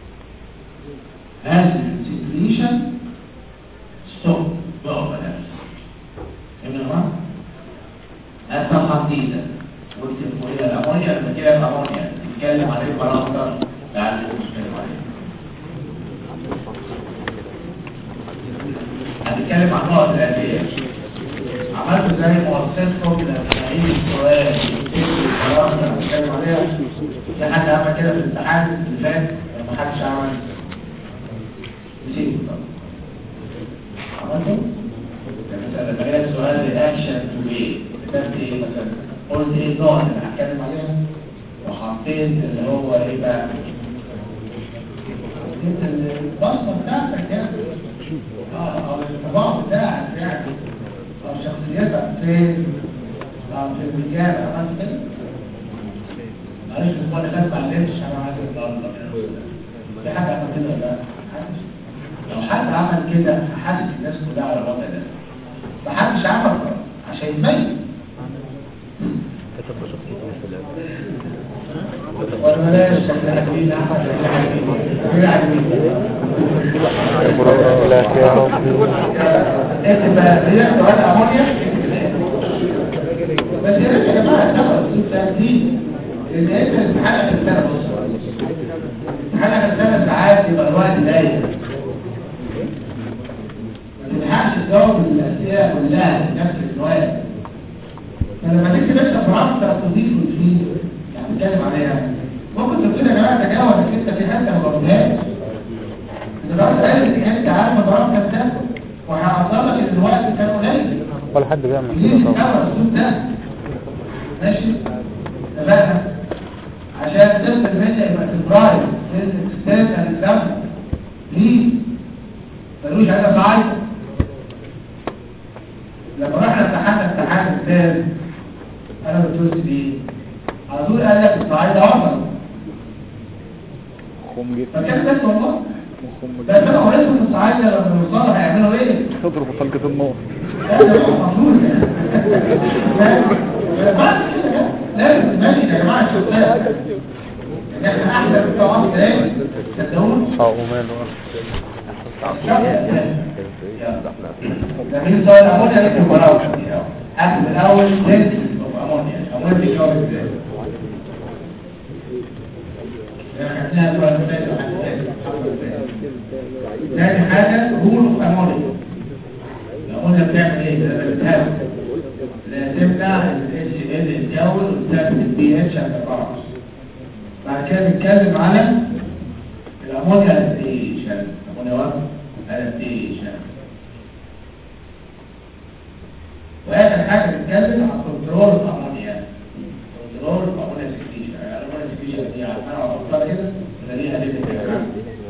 ستوب يقف نفسه فهمت يا جماعه؟ الصفحه جديده والتليفون الى الامونيا لما كده الامونيا نتكلم عليه البارامتر تعالى نتكلم عليه هنتكلم عن نقط الأدية عملت زي مؤسسكم لأسماعيل السؤال خلاص هنتكلم عليها في حد عمل كده في الامتحان اللي فات لما حدش عمل نسيبه طبعا عملته؟ مثلا لما جالك سؤال رياكشن تو ايه كتبت ايه مثلا قلت ايه النقط اللي هتكلم عليها وحطيت اللي هو ايه بقى جبت البصمه بتاعتك يعني اه او الطباع بتاعك يعني او شخصيتك فين اه في الرجال عملت كده معلش الاسبوع اللي فات ما علمتش انا عايز النهارده في حد عمل كده ولا لا؟ محدش. لو حد عمل كده هحاسس الناس كلها على الوضع ده محدش عمل كده عشان يبين ولا بلاش احنا عاجبين احمد احنا عاجبين احنا عاجبين اكتب بقى هي سؤال امونيا بس يا ريت يا جماعه تاخد تهديد لان انت الامتحان اخر السنه بص الامتحان اخر السنه ساعات يبقى الوقت ضيق ما تلحقش تجاوب الاسئله كلها في نفس الوقت فلما تكتب انت برامتر تضيف وتفيد يعني بتتكلم عليها ممكن تقول يا جماعه تجاوز انك انت في حته ما جاوبتهاش النهارده قال انك انت عارف برامتر تاخد وهحصل لك ان الوقت كان قليل ولا حد بيعمل ليه كده طبعا تتكرر الاسلوب ده ماشي اتفقنا عشان تست الميتا يبقى تبرايز تست اكزامبل ليه ملوش حاجه صعيد لما رحنا امتحنا امتحان الثالث انا بتوز بيه على طول قال لك الصعيد افضل خم جدا فكان بس والله خم بس انا قريت ان الصعيد لما يوصلوا هيعملوا ايه تضرب طلقة النار لا ده هو مفروض يعني لا بعد كده لازم ماشي يا جماعه الشغل يعني احنا احسن بتوع عمرو تاني صدقوني اه وماله جميل سؤال امونيا نكتب وراه اكتب الاول تنس اوف امونيا امونيا دي جواب ازاي خدناها السؤال اللي فات وحد تاني. تاني حاجه رول اوف امونيا الامونيا بتعمل ايه ده بتهاجم لا تمنع الاتش ال يتجول وتثبت البي اتش عند بعض بعد كده نتكلم على الامونيا ادابتيشن امونيا وات ادابتيشن واخر حاجه نتكلم عن كنترول الامونيا كنترول الامونيا سكريشن الامونيا سكريشن دي انا بحطها كده ولا ليها ليميت يا جماعه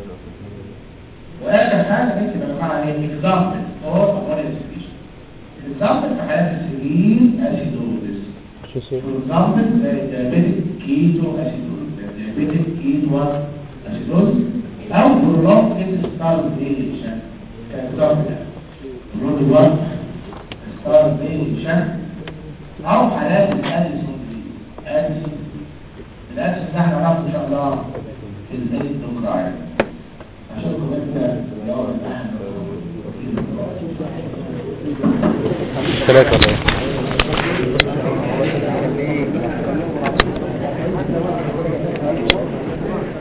واخر حاجه نكتب يا جماعه ايه اكزامبل فور امونيا سكريشن اكزامبل في حالات السيرين اسيدوزس شو سي For example, the diabetic ketoacidosis, the diabetic ketoacidosis, أو prolonged starvation كإضافة prolonged what? starvation أو حالات الأديسون أديسون الأديسون ده احنا هنعرفه إن شاء الله في الإندوكراين أشوفكم أنت يا أول الأحد ثلاثة ولا ايه